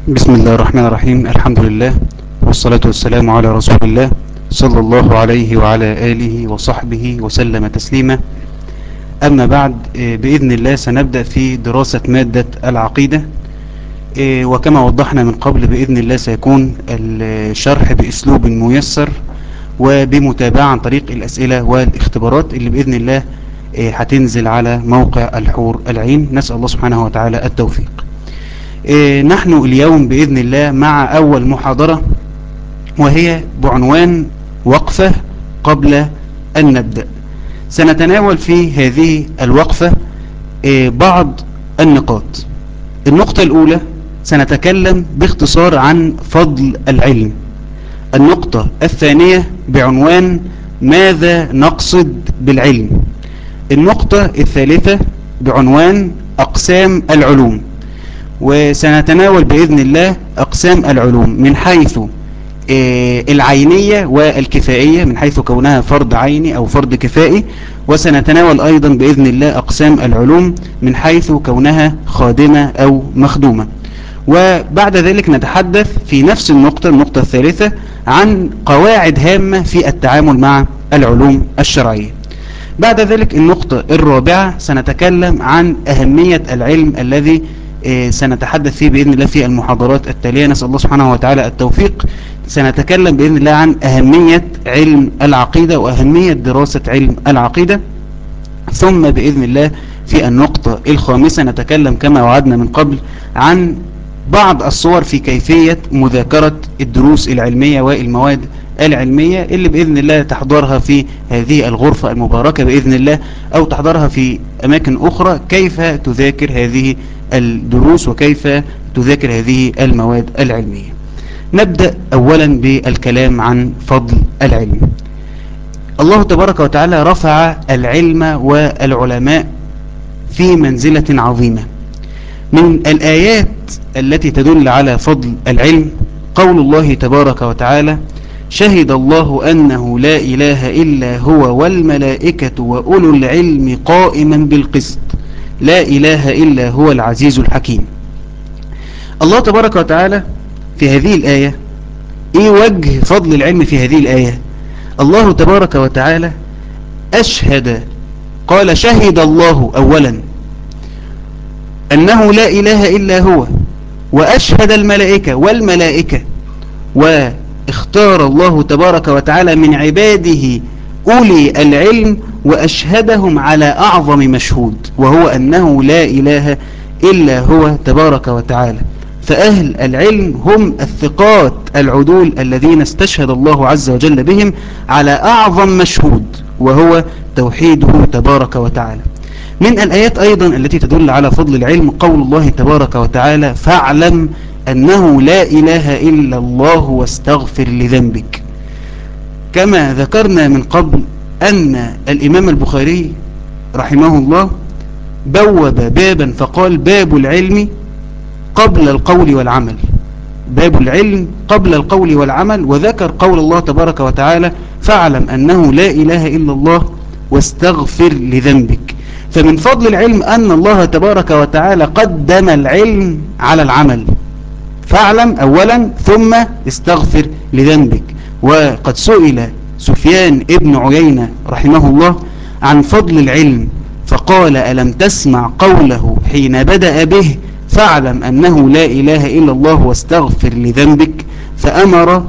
بسم الله الرحمن الرحيم الحمد لله والصلاة والسلام على رسول الله صلى الله عليه وعلى آله وصحبه وسلم تسليما أما بعد بإذن الله سنبدأ في دراسة مادة العقيدة وكما وضحنا من قبل بإذن الله سيكون الشرح بأسلوب ميسر وبمتابعة عن طريق الأسئلة والاختبارات اللي بإذن الله هتنزل على موقع الحور العين نسأل الله سبحانه وتعالى التوفيق نحن اليوم بإذن الله مع أول محاضرة وهي بعنوان وقفة قبل أن نبدأ سنتناول في هذه الوقفة بعض النقاط النقطة الأولى سنتكلم باختصار عن فضل العلم النقطة الثانية بعنوان ماذا نقصد بالعلم النقطة الثالثة بعنوان أقسام العلوم وسنتناول بإذن الله أقسام العلوم من حيث العينية والكفائية من حيث كونها فرض عيني أو فرض كفائي وسنتناول أيضا بإذن الله أقسام العلوم من حيث كونها خادمة أو مخدومة وبعد ذلك نتحدث في نفس النقطة النقطة الثالثة عن قواعد هامة في التعامل مع العلوم الشرعية بعد ذلك النقطة الرابعة سنتكلم عن أهمية العلم الذي سنتحدث فيه بإذن الله في المحاضرات التالية نسأل الله سبحانه وتعالى التوفيق سنتكلم بإذن الله عن أهمية علم العقيدة وأهمية دراسة علم العقيدة ثم بإذن الله في النقطة الخامسة نتكلم كما وعدنا من قبل عن بعض الصور في كيفية مذاكرة الدروس العلمية والمواد العلمية اللي بإذن الله تحضرها في هذه الغرفة المباركة بإذن الله أو تحضرها في أماكن أخرى كيف تذاكر هذه الدروس وكيف تذاكر هذه المواد العلمية نبدأ أولا بالكلام عن فضل العلم الله تبارك وتعالى رفع العلم والعلماء في منزلة عظيمة من الآيات التي تدل على فضل العلم قول الله تبارك وتعالى شهد الله أنه لا إله إلا هو والملائكة وأولو العلم قائما بالقسط لا إله إلا هو العزيز الحكيم الله تبارك وتعالى في هذه الآية إيه وجه فضل العلم في هذه الآية الله تبارك وتعالى أشهد قال شهد الله أولا أنه لا إله إلا هو وأشهد الملائكة والملائكة واختار الله تبارك وتعالى من عباده أولي العلم وأشهدهم على أعظم مشهود وهو أنه لا إله إلا هو تبارك وتعالى فأهل العلم هم الثقات العدول الذين استشهد الله عز وجل بهم على أعظم مشهود وهو توحيده تبارك وتعالى من الآيات أيضا التي تدل على فضل العلم قول الله تبارك وتعالى فاعلم أنه لا إله إلا الله واستغفر لذنبك كما ذكرنا من قبل أن الإمام البخاري رحمه الله بوب بابا فقال باب العلم قبل القول والعمل باب العلم قبل القول والعمل وذكر قول الله تبارك وتعالى فاعلم أنه لا إله إلا الله واستغفر لذنبك فمن فضل العلم أن الله تبارك وتعالى قدم العلم على العمل فاعلم أولا ثم استغفر لذنبك وقد سئل سفيان ابن عيينة رحمه الله عن فضل العلم فقال ألم تسمع قوله حين بدأ به فاعلم أنه لا إله إلا الله واستغفر لذنبك فأمر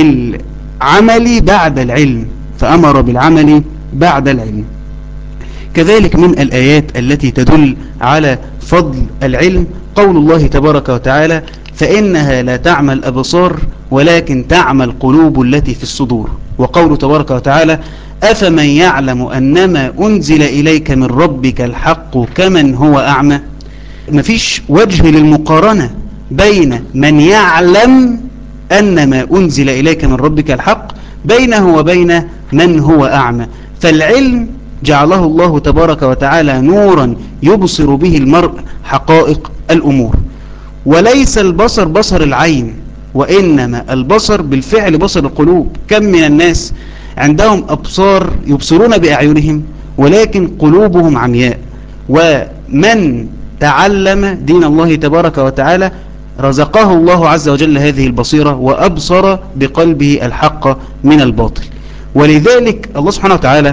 بالعمل بعد العلم فأمر بالعمل بعد العلم كذلك من الآيات التي تدل على فضل العلم قول الله تبارك وتعالى فإنها لا تعمى الأبصار ولكن تعمى القلوب التي في الصدور وقول تبارك وتعالى أفمن يعلم أنما أنزل إليك من ربك الحق كمن هو أعمى مفيش وجه للمقارنة بين من يعلم أن ما أنزل إليك من ربك الحق بينه وبين من هو أعمى فالعلم جعله الله تبارك وتعالى نورا يبصر به المرء حقائق الأمور وليس البصر بصر العين وإنما البصر بالفعل بصر القلوب كم من الناس عندهم أبصار يبصرون بأعينهم ولكن قلوبهم عمياء ومن تعلم دين الله تبارك وتعالى رزقه الله عز وجل هذه البصيرة وأبصر بقلبه الحق من الباطل ولذلك الله سبحانه وتعالى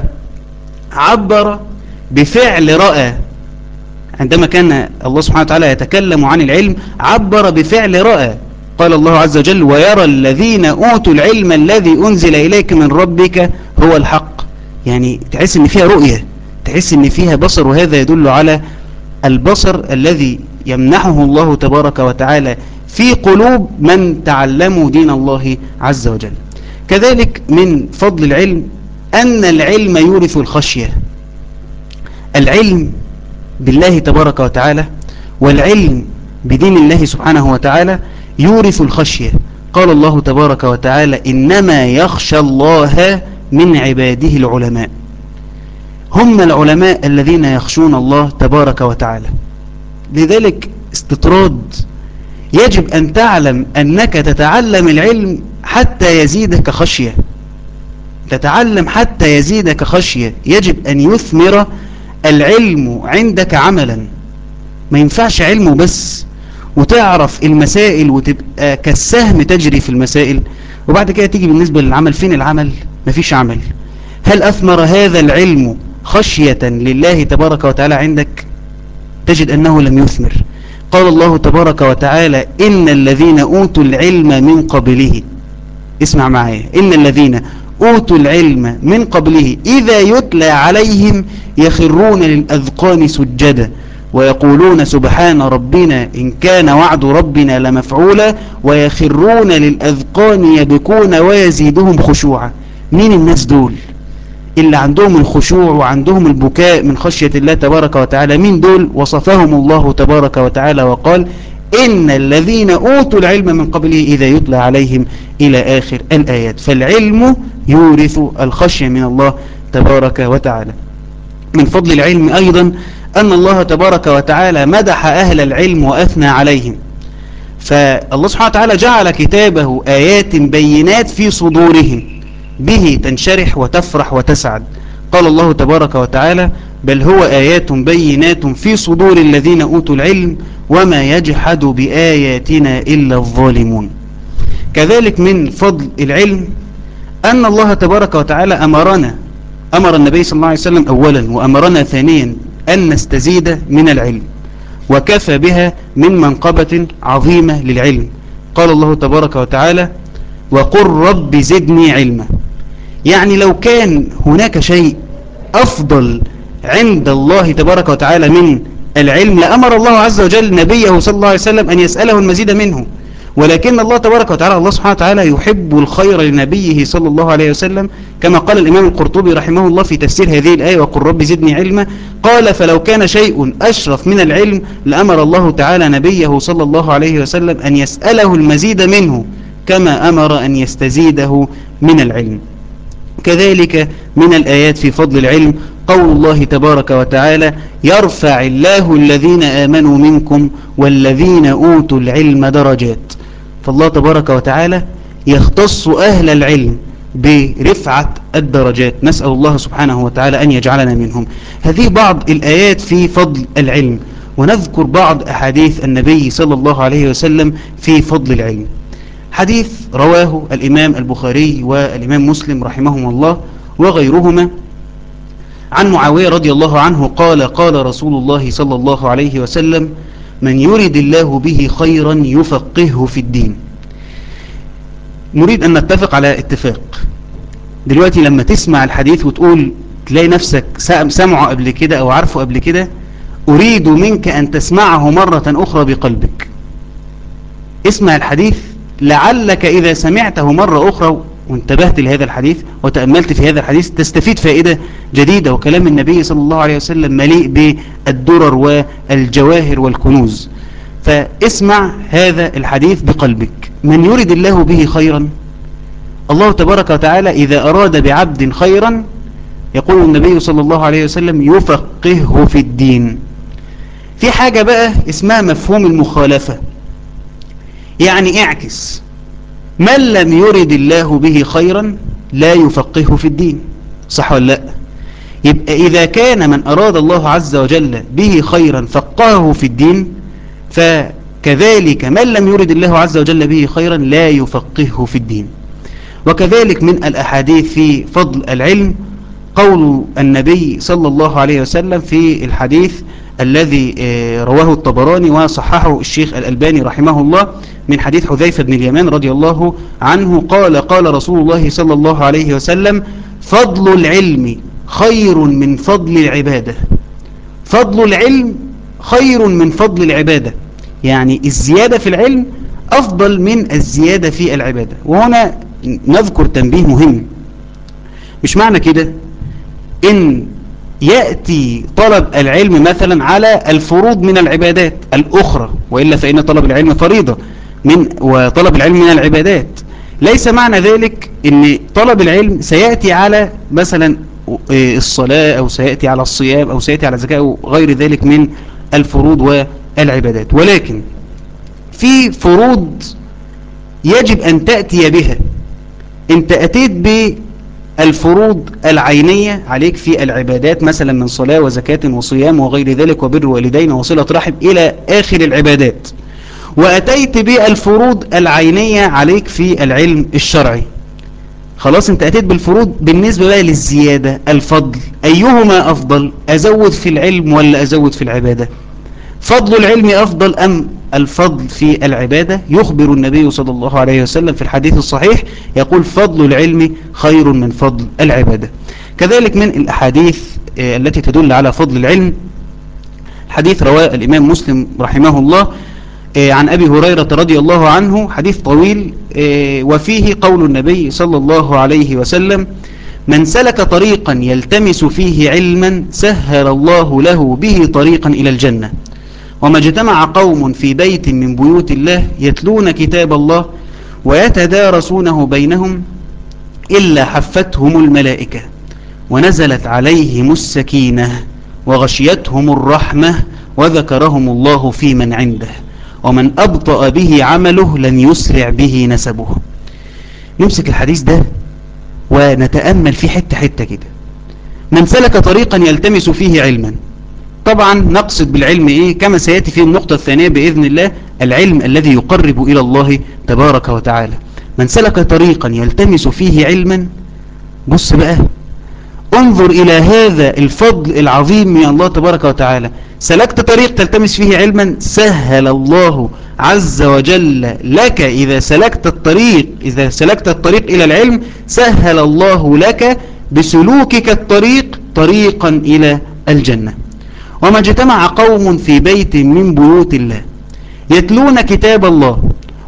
عبر بفعل رأى عندما كان الله سبحانه وتعالى يتكلم عن العلم عبر بفعل رأى قال الله عز وجل ويرى الذين أوتوا العلم الذي أنزل إليك من ربك هو الحق يعني تحس ان فيها رؤية تحس ان فيها بصر وهذا يدل على البصر الذي يمنحه الله تبارك وتعالى في قلوب من تعلموا دين الله عز وجل كذلك من فضل العلم أن العلم يورث الخشية العلم بالله تبارك وتعالى والعلم بدين الله سبحانه وتعالى يورث الخشية قال الله تبارك وتعالى إنما يخشى الله من عباده العلماء هم العلماء الذين يخشون الله تبارك وتعالى لذلك استطراد يجب أن تعلم أنك تتعلم العلم حتى يزيدك خشية تتعلم حتى يزيدك خشية يجب أن يثمر العلم عندك عملا ما ينفعش علمه بس وتعرف المسائل وتبقى كالسهم تجري في المسائل وبعد كده تيجي بالنسبة للعمل فين العمل مفيش عمل هل أثمر هذا العلم خشية لله تبارك وتعالى عندك تجد أنه لم يثمر قال الله تبارك وتعالى إن الذين أوتوا العلم من قبله اسمع معايا إن الذين أوتوا العلم من قبله إذا يتلى عليهم يخرون للأذقان سجدا ويقولون سبحان ربنا إن كان وعد ربنا لمفعولا ويخرون للأذقان يبكون ويزيدهم خشوعا مين الناس دول اللي عندهم الخشوع وعندهم البكاء من خشية الله تبارك وتعالى مين دول وصفهم الله تبارك وتعالى وقال إن الذين أوتوا العلم من قبله إذا يتلى عليهم إلى آخر الآيات فالعلم يورث الخشية من الله تبارك وتعالى من فضل العلم أيضا أن الله تبارك وتعالى مدح أهل العلم وأثنى عليهم فالله سبحانه وتعالى جعل كتابه آيات بينات في صدورهم به تنشرح وتفرح وتسعد قال الله تبارك وتعالى بل هو آيات بينات في صدور الذين أوتوا العلم وما يجحد بآياتنا إلا الظالمون كذلك من فضل العلم أن الله تبارك وتعالى أمرنا أمر النبي صلى الله عليه وسلم أولا وأمرنا ثانيا أن نستزيد من العلم وكفى بها من منقبة عظيمة للعلم قال الله تبارك وتعالى وقل رب زدني علما يعني لو كان هناك شيء أفضل عند الله تبارك وتعالى من العلم لأمر الله عز وجل نبيه صلى الله عليه وسلم أن يسأله المزيد منه ولكن الله تبارك وتعالى الله سبحانه وتعالى يحب الخير لنبيه صلى الله عليه وسلم كما قال الإمام القرطبي رحمه الله في تفسير هذه الآية وقل رب زدني علما قال فلو كان شيء أشرف من العلم لأمر الله تعالى نبيه صلى الله عليه وسلم أن يسأله المزيد منه كما أمر أن يستزيده من العلم كذلك من الآيات في فضل العلم قول الله تبارك وتعالى يرفع الله الذين آمنوا منكم والذين أوتوا العلم درجات فالله تبارك وتعالى يختص أهل العلم برفعة الدرجات نسأل الله سبحانه وتعالى أن يجعلنا منهم هذه بعض الآيات في فضل العلم ونذكر بعض أحاديث النبي صلى الله عليه وسلم في فضل العلم حديث رواه الإمام البخاري والإمام مسلم رحمهم الله وغيرهما عن معاوية رضي الله عنه قال قال رسول الله صلى الله عليه وسلم من يرد الله به خيرا يفقهه في الدين نريد أن نتفق على اتفاق دلوقتي لما تسمع الحديث وتقول تلاقي نفسك سمعه قبل كده أو عارفه قبل كده أريد منك أن تسمعه مرة أخرى بقلبك اسمع الحديث لعلك إذا سمعته مرة أخرى وانتبهت لهذا الحديث وتأملت في هذا الحديث تستفيد فائدة جديدة وكلام النبي صلى الله عليه وسلم مليء بالدرر والجواهر والكنوز فاسمع هذا الحديث بقلبك من يرد الله به خيرا الله تبارك وتعالى إذا أراد بعبد خيرا يقول النبي صلى الله عليه وسلم يفقهه في الدين في حاجة بقى اسمها مفهوم المخالفة يعني اعكس من لم يرد الله به خيرا لا يفقهه في الدين صح ولا لا يبقى إذا كان من أراد الله عز وجل به خيرا فقهه في الدين كذلك من لم يرد الله عز وجل به خيرا لا يفقهه في الدين وكذلك من الأحاديث في فضل العلم قول النبي صلى الله عليه وسلم في الحديث الذي رواه الطبراني وصححه الشيخ الألباني رحمه الله من حديث حذيفة بن اليمان رضي الله عنه قال قال رسول الله صلى الله عليه وسلم فضل العلم خير من فضل العبادة فضل العلم خير من فضل العبادة يعني الزيادة في العلم أفضل من الزيادة في العبادة وهنا نذكر تنبيه مهم مش معنى كده إن يأتي طلب العلم مثلا على الفروض من العبادات الأخرى وإلا فإن طلب العلم فريضة من وطلب العلم من العبادات ليس معنى ذلك ان طلب العلم سيأتي على مثلا الصلاة او سيأتي على الصيام او سيأتي على الزكاة او غير ذلك من الفروض والعبادات ولكن في فروض يجب ان تأتي بها انت اتيت بالفروض العينية عليك في العبادات مثلا من صلاة وزكاة وصيام وغير ذلك وبر والدين وصلة رحم الى اخر العبادات وأتيت بالفروض العينية عليك في العلم الشرعي خلاص انت أتيت بالفروض بالنسبة بقى للزيادة الفضل أيهما أفضل أزود في العلم ولا أزود في العبادة فضل العلم أفضل أم الفضل في العبادة يخبر النبي صلى الله عليه وسلم في الحديث الصحيح يقول فضل العلم خير من فضل العبادة كذلك من الأحاديث التي تدل على فضل العلم حديث رواه الإمام مسلم رحمه الله عن أبي هريرة رضي الله عنه حديث طويل وفيه قول النبي صلى الله عليه وسلم من سلك طريقا يلتمس فيه علما سهل الله له به طريقا إلى الجنة وما اجتمع قوم في بيت من بيوت الله يتلون كتاب الله ويتدارسونه بينهم إلا حفتهم الملائكة ونزلت عليهم السكينة وغشيتهم الرحمة وذكرهم الله في من عنده ومن أبطأ به عمله لن يسرع به نسبه نمسك الحديث ده ونتأمل فيه حتة حتة كده من سلك طريقا يلتمس فيه علما طبعا نقصد بالعلم ايه كما سيأتي في النقطة الثانية بإذن الله العلم الذي يقرب إلى الله تبارك وتعالى من سلك طريقا يلتمس فيه علما بص بقى انظر إلى هذا الفضل العظيم من الله تبارك وتعالى سلكت طريق تلتمس فيه علما سهل الله عز وجل لك إذا سلكت الطريق إذا سلكت الطريق إلى العلم سهل الله لك بسلوكك الطريق طريقا إلى الجنة وما اجتمع قوم في بيت من بيوت الله يتلون كتاب الله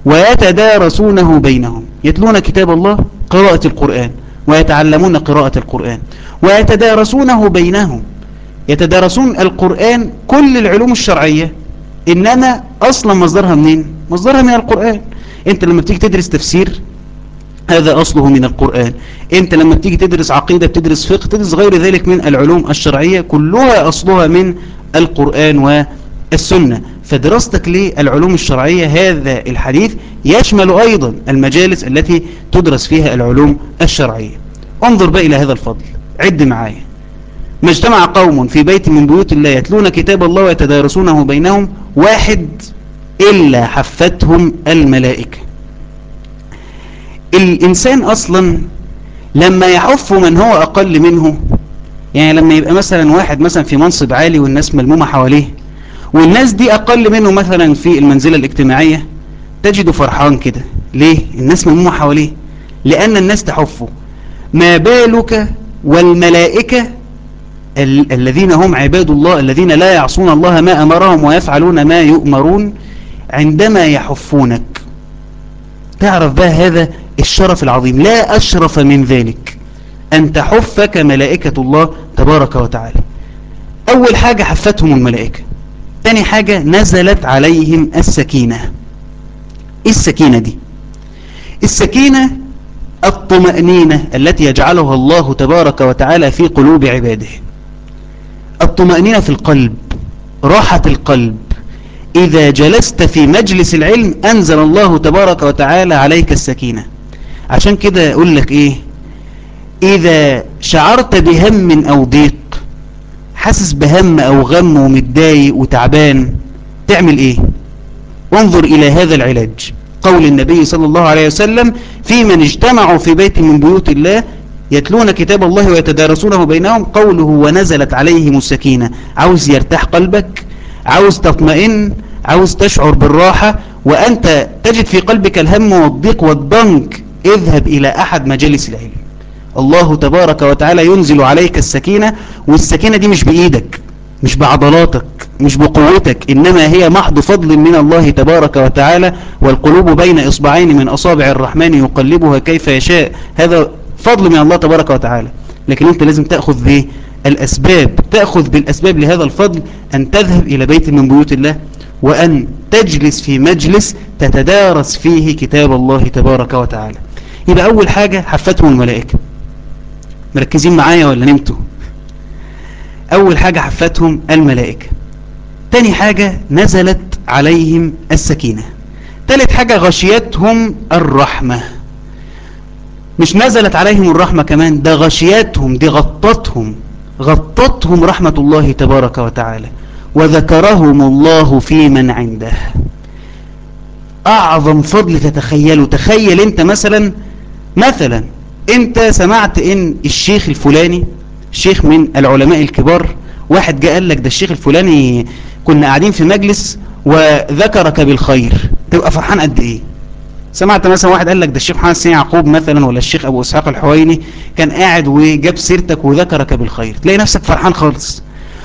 ويتدارسونه بينهم يتلون كتاب الله قراءة القرآن ويتعلمون قراءة القرآن ويتدارسونه بينهم يتدارسون القرآن كل العلوم الشرعية إنما أصلا مصدرها منين مصدرها من القرآن انت لما بتيجي تدرس تفسير هذا أصله من القرآن انت لما بتيجي تدرس عقيدة بتدرس فقه تدرس غير ذلك من العلوم الشرعية كلها أصلها من القرآن والسنة فدراستك للعلوم الشرعية هذا الحديث يشمل أيضا المجالس التي تدرس فيها العلوم الشرعية انظر بقى إلى هذا الفضل عد معايا ما اجتمع قوم في بيت من بيوت الله يتلون كتاب الله ويتدارسونه بينهم واحد إلا حفتهم الملائكة الإنسان أصلا لما يحف من هو أقل منه يعني لما يبقى مثلا واحد مثلا في منصب عالي والناس ملمومة حواليه والناس دي أقل منه مثلا في المنزلة الاجتماعية تجده فرحان كده ليه؟ الناس ملمومة حواليه لأن الناس تحفه ما بالك والملائكة ال الذين هم عباد الله الذين لا يعصون الله ما أمرهم ويفعلون ما يؤمرون عندما يحفونك تعرف بقى هذا الشرف العظيم لا أشرف من ذلك أن تحفك ملائكة الله تبارك وتعالى أول حاجة حفتهم الملائكة ثاني حاجة نزلت عليهم السكينة إيه السكينة دي السكينة الطمأنينة التي يجعلها الله تبارك وتعالى في قلوب عباده الطمأنينة في القلب راحة القلب إذا جلست في مجلس العلم أنزل الله تبارك وتعالى عليك السكينة عشان كده أقول لك إيه إذا شعرت بهم أو ضيق حاسس بهم أو غم ومتضايق وتعبان تعمل إيه انظر إلى هذا العلاج قول النبي صلى الله عليه وسلم في من اجتمعوا في بيت من بيوت الله يتلون كتاب الله ويتدارسونه بينهم قوله ونزلت عليهم السكينة عاوز يرتاح قلبك عاوز تطمئن عاوز تشعر بالراحة وأنت تجد في قلبك الهم والضيق والضنك اذهب إلى أحد مجالس العلم الله تبارك وتعالى ينزل عليك السكينة والسكينة دي مش بإيدك مش بعضلاتك مش بقوتك إنما هي محض فضل من الله تبارك وتعالى والقلوب بين إصبعين من أصابع الرحمن يقلبها كيف يشاء هذا فضل من الله تبارك وتعالى لكن أنت لازم تأخذ به الأسباب تأخذ بالأسباب لهذا الفضل أن تذهب إلى بيت من بيوت الله وأن تجلس في مجلس تتدارس فيه كتاب الله تبارك وتعالى يبقى أول حاجة حفتهم الملائكة مركزين معايا ولا نمتوا أول حاجة حفتهم الملائكة تاني حاجة نزلت عليهم السكينة تالت حاجة غشيتهم الرحمة مش نزلت عليهم الرحمة كمان ده غشيتهم دي غطتهم غطتهم رحمة الله تبارك وتعالى وذكرهم الله في من عنده أعظم فضل تتخيله تخيل أنت مثلا مثلا أنت سمعت أن الشيخ الفلاني شيخ من العلماء الكبار واحد جاء قال لك ده الشيخ الفلاني كنا قاعدين في مجلس وذكرك بالخير تبقى فرحان قد ايه سمعت مثلا واحد قال لك ده الشيخ محمد سين يعقوب مثلا ولا الشيخ ابو اسحاق الحويني كان قاعد وجاب سيرتك وذكرك بالخير تلاقي نفسك فرحان خالص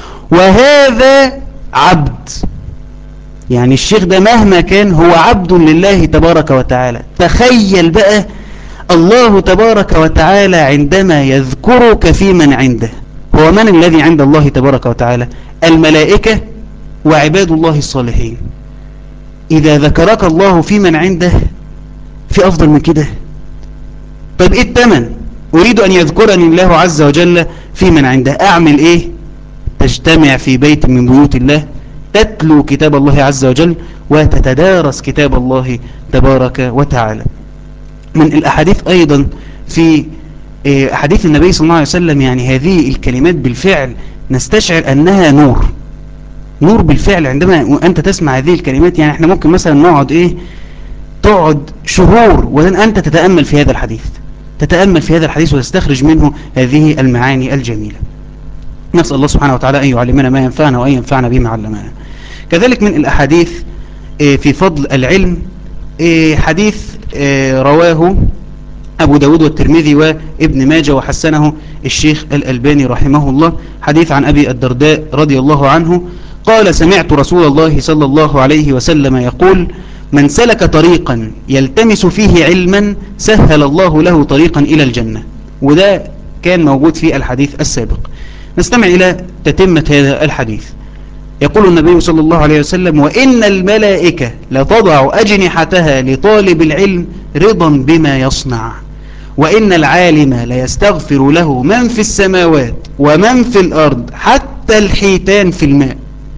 وهذا عبد يعني الشيخ ده مهما كان هو عبد لله تبارك وتعالى تخيل بقى الله تبارك وتعالى عندما يذكرك في من عنده هو من الذي عند الله تبارك وتعالى الملائكة وعباد الله الصالحين إذا ذكرك الله في من عنده في أفضل من كده طيب إيه التمن أريد أن يذكرني الله عز وجل في من عنده أعمل إيه تجتمع في بيت من بيوت الله تتلو كتاب الله عز وجل وتتدارس كتاب الله تبارك وتعالى من الأحاديث أيضا في أحاديث النبي صلى الله عليه وسلم يعني هذه الكلمات بالفعل نستشعر أنها نور نور بالفعل عندما أنت تسمع هذه الكلمات يعني احنا ممكن مثلا نقعد إيه تقعد شهور وأن أنت تتأمل في هذا الحديث تتأمل في هذا الحديث وتستخرج منه هذه المعاني الجميلة نسأل الله سبحانه وتعالى أن يعلمنا ما ينفعنا وأن ينفعنا بما علمنا كذلك من الأحاديث في فضل العلم حديث رواه أبو داود والترمذي وابن ماجه وحسنه الشيخ الألباني رحمه الله حديث عن أبي الدرداء رضي الله عنه قال سمعت رسول الله صلى الله عليه وسلم يقول من سلك طريقا يلتمس فيه علما سهل الله له طريقا إلى الجنة وده كان موجود في الحديث السابق نستمع إلى تتمة هذا الحديث يقول النبي صلى الله عليه وسلم وإن الملائكة لتضع أجنحتها لطالب العلم رضا بما يصنع وإن العالم ليستغفر له من في السماوات ومن في الأرض حتى الحيتان في الماء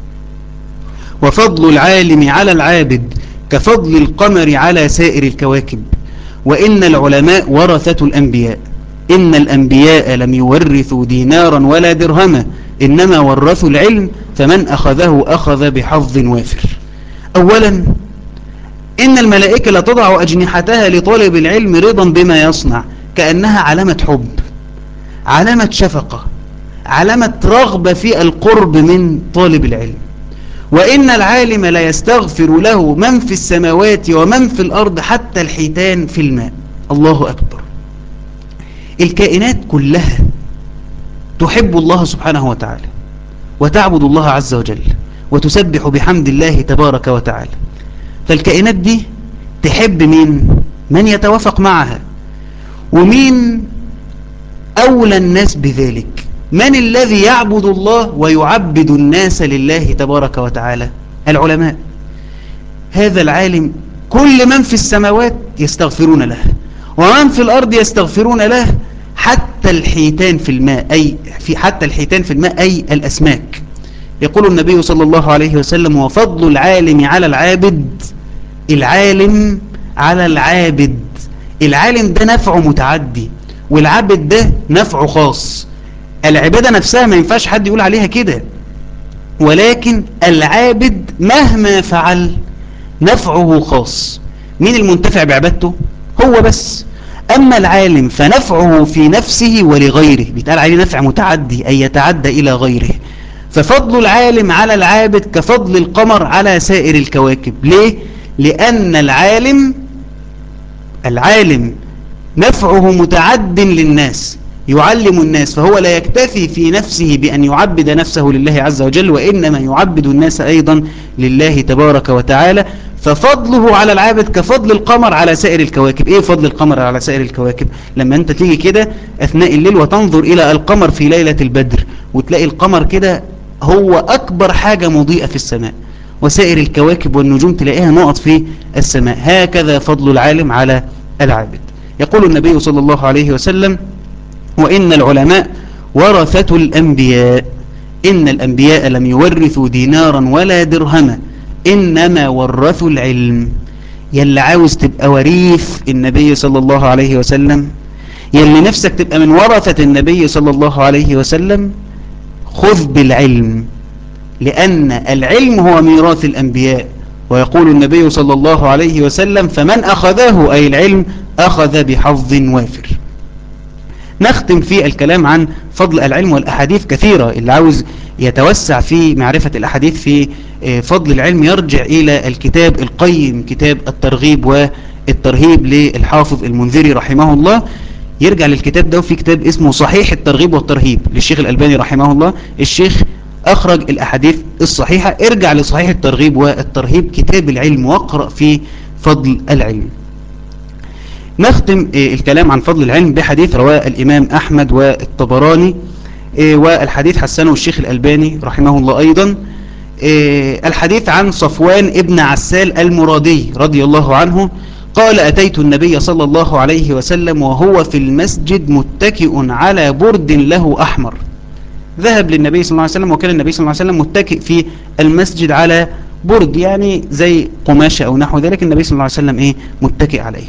وفضل العالم على العابد كفضل القمر على سائر الكواكب وإن العلماء ورثة الأنبياء إن الأنبياء لم يورثوا دينارا ولا درهما إنما ورثوا العلم فمن أخذه أخذ بحظ وافر أولا إن الملائكة لا تضع أجنحتها لطالب العلم رضا بما يصنع كأنها علامة حب علامة شفقة علامة رغبة في القرب من طالب العلم وإن العالم لا يستغفر له من في السماوات ومن في الأرض حتى الحيتان في الماء الله أكبر الكائنات كلها تحب الله سبحانه وتعالى وتعبد الله عز وجل وتسبح بحمد الله تبارك وتعالى فالكائنات دي تحب مين من يتوافق معها ومين أولى الناس بذلك من الذي يعبد الله ويعبد الناس لله تبارك وتعالى العلماء هذا العالم كل من في السماوات يستغفرون له ومن في الأرض يستغفرون له حتى الحيتان في الماء أي في حتى الحيتان في الماء أي الأسماك يقول النبي صلى الله عليه وسلم وفضل العالم على العابد العالم على العابد العالم ده نفعه متعدي والعابد ده نفعه خاص العبادة نفسها ما ينفعش حد يقول عليها كده ولكن العابد مهما فعل نفعه خاص مين المنتفع بعبادته هو بس أما العالم فنفعه في نفسه ولغيره بيتقال عليه نفع متعدي أي يتعدى إلى غيره ففضل العالم على العابد كفضل القمر على سائر الكواكب ليه؟ لأن العالم العالم نفعه متعد للناس يعلم الناس فهو لا يكتفي في نفسه بأن يعبد نفسه لله عز وجل وإنما يعبد الناس أيضا لله تبارك وتعالى ففضله على العابد كفضل القمر على سائر الكواكب ايه فضل القمر على سائر الكواكب لما انت تيجي كده اثناء الليل وتنظر الى القمر في ليلة البدر وتلاقي القمر كده هو اكبر حاجة مضيئة في السماء وسائر الكواكب والنجوم تلاقيها نقط في السماء هكذا فضل العالم على العابد يقول النبي صلى الله عليه وسلم وإن العلماء ورثة الأنبياء إن الأنبياء لم يورثوا دينارا ولا درهما إنما ورثوا العلم يلي عاوز تبقى وريث النبي صلى الله عليه وسلم يلي نفسك تبقى من ورثة النبي صلى الله عليه وسلم خذ بالعلم لأن العلم هو ميراث الأنبياء ويقول النبي صلى الله عليه وسلم فمن أخذه أي العلم أخذ بحظ وافر نختم في الكلام عن فضل العلم والأحاديث كثيرة اللي عاوز يتوسع في معرفة الأحاديث في فضل العلم يرجع إلى الكتاب القيم كتاب الترغيب والترهيب للحافظ المنذري رحمه الله يرجع للكتاب ده وفي كتاب اسمه صحيح الترغيب والترهيب للشيخ الألباني رحمه الله الشيخ أخرج الأحاديث الصحيحة ارجع لصحيح الترغيب والترهيب كتاب العلم واقرأ في فضل العلم نختم الكلام عن فضل العلم بحديث رواه الإمام أحمد والطبراني والحديث حسنه الشيخ الألباني رحمه الله أيضا الحديث عن صفوان ابن عسال المرادي رضي الله عنه قال أتيت النبي صلى الله عليه وسلم وهو في المسجد متكئ على برد له أحمر ذهب للنبي صلى الله عليه وسلم وكان النبي صلى الله عليه وسلم متكئ في المسجد على برد يعني زي قماشة أو نحو ذلك النبي صلى الله عليه وسلم إيه متكئ عليه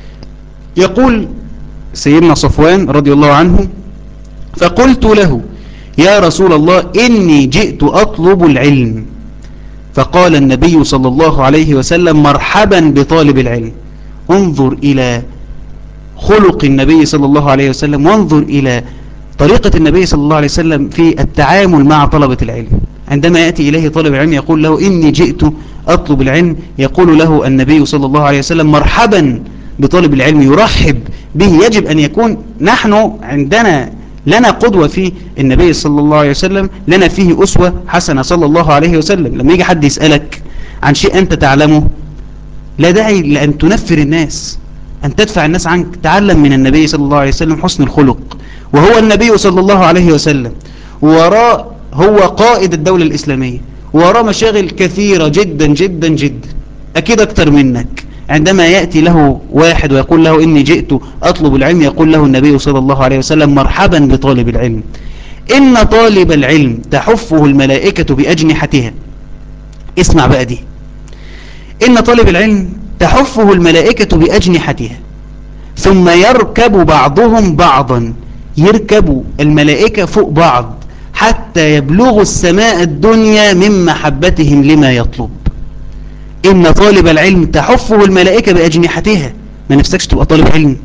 يقول سيدنا صفوان رضي الله عنه فقلت له يا رسول الله إني جئت أطلب العلم فقال النبي صلى الله عليه وسلم مرحبا بطالب العلم انظر إلى خلق النبي صلى الله عليه وسلم وانظر إلى طريقة النبي صلى الله عليه وسلم في التعامل مع طلبة العلم عندما يأتي إليه طالب العلم يقول له إني جئت أطلب العلم يقول له النبي صلى الله عليه وسلم مرحبا بطالب العلم يرحب به يجب أن يكون نحن عندنا لنا قدوة في النبي صلى الله عليه وسلم لنا فيه أسوة حسنة صلى الله عليه وسلم لما يجي حد يسألك عن شيء أنت تعلمه لا داعي لأن تنفر الناس أن تدفع الناس عنك تعلم من النبي صلى الله عليه وسلم حسن الخلق وهو النبي صلى الله عليه وسلم وراء هو قائد الدولة الإسلامية وراء مشاغل كثيرة جدا جدا جدا أكيد أكتر منك عندما يأتي له واحد ويقول له إني جئت أطلب العلم يقول له النبي صلى الله عليه وسلم مرحبا بطالب العلم إن طالب العلم تحفه الملائكة بأجنحتها اسمع بقى دي إن طالب العلم تحفه الملائكة بأجنحتها ثم يركب بعضهم بعضا يركب الملائكة فوق بعض حتى يبلغوا السماء الدنيا من محبتهم لما يطلب إن طالب العلم تحفه الملائكة بأجنحتها ما نفسكش تبقى طالب علم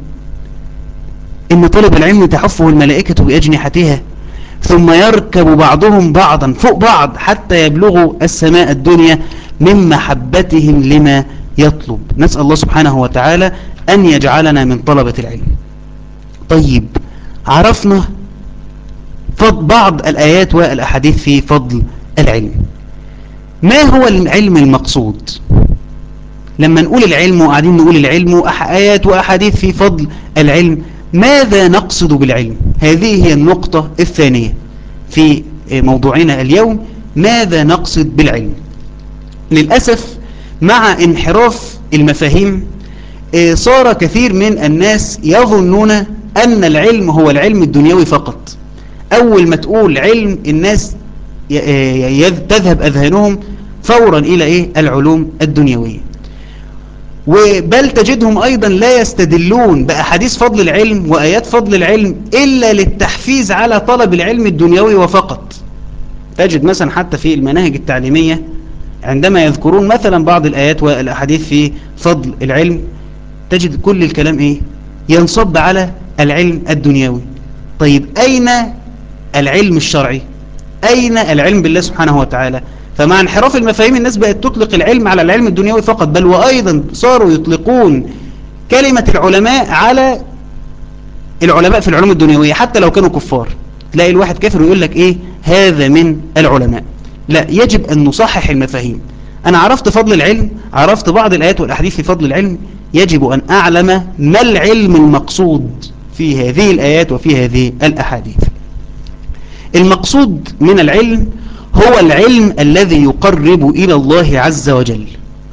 إن طالب العلم تحفه الملائكة بأجنحتها ثم يركب بعضهم بعضا فوق بعض حتى يبلغوا السماء الدنيا من محبتهم لما يطلب نسأل الله سبحانه وتعالى أن يجعلنا من طلبة العلم طيب عرفنا بعض الآيات والأحاديث في فضل العلم ما هو العلم المقصود لما نقول العلم وقاعدين نقول العلم وآيات وأحاديث في فضل العلم ماذا نقصد بالعلم هذه هي النقطة الثانية في موضوعنا اليوم ماذا نقصد بالعلم للأسف مع انحراف المفاهيم صار كثير من الناس يظنون أن العلم هو العلم الدنيوي فقط أول ما تقول علم الناس تذهب أذهانهم فورا إلى إيه العلوم الدنيوية وبل تجدهم أيضا لا يستدلون بأحاديث فضل العلم وآيات فضل العلم إلا للتحفيز على طلب العلم الدنيوي وفقط تجد مثلا حتى في المناهج التعليمية عندما يذكرون مثلا بعض الآيات والأحاديث في فضل العلم تجد كل الكلام إيه ينصب على العلم الدنيوي طيب أين العلم الشرعي أين العلم بالله سبحانه وتعالى فمع انحراف المفاهيم الناس بقت تطلق العلم على العلم الدنيوي فقط بل وأيضا صاروا يطلقون كلمة العلماء على العلماء في العلوم الدنيوية حتى لو كانوا كفار تلاقي الواحد كافر ويقول لك ايه هذا من العلماء لا يجب أن نصحح المفاهيم أنا عرفت فضل العلم عرفت بعض الآيات والأحاديث في فضل العلم يجب أن أعلم ما العلم المقصود في هذه الآيات وفي هذه الأحاديث المقصود من العلم هو العلم الذي يقرب إلى الله عز وجل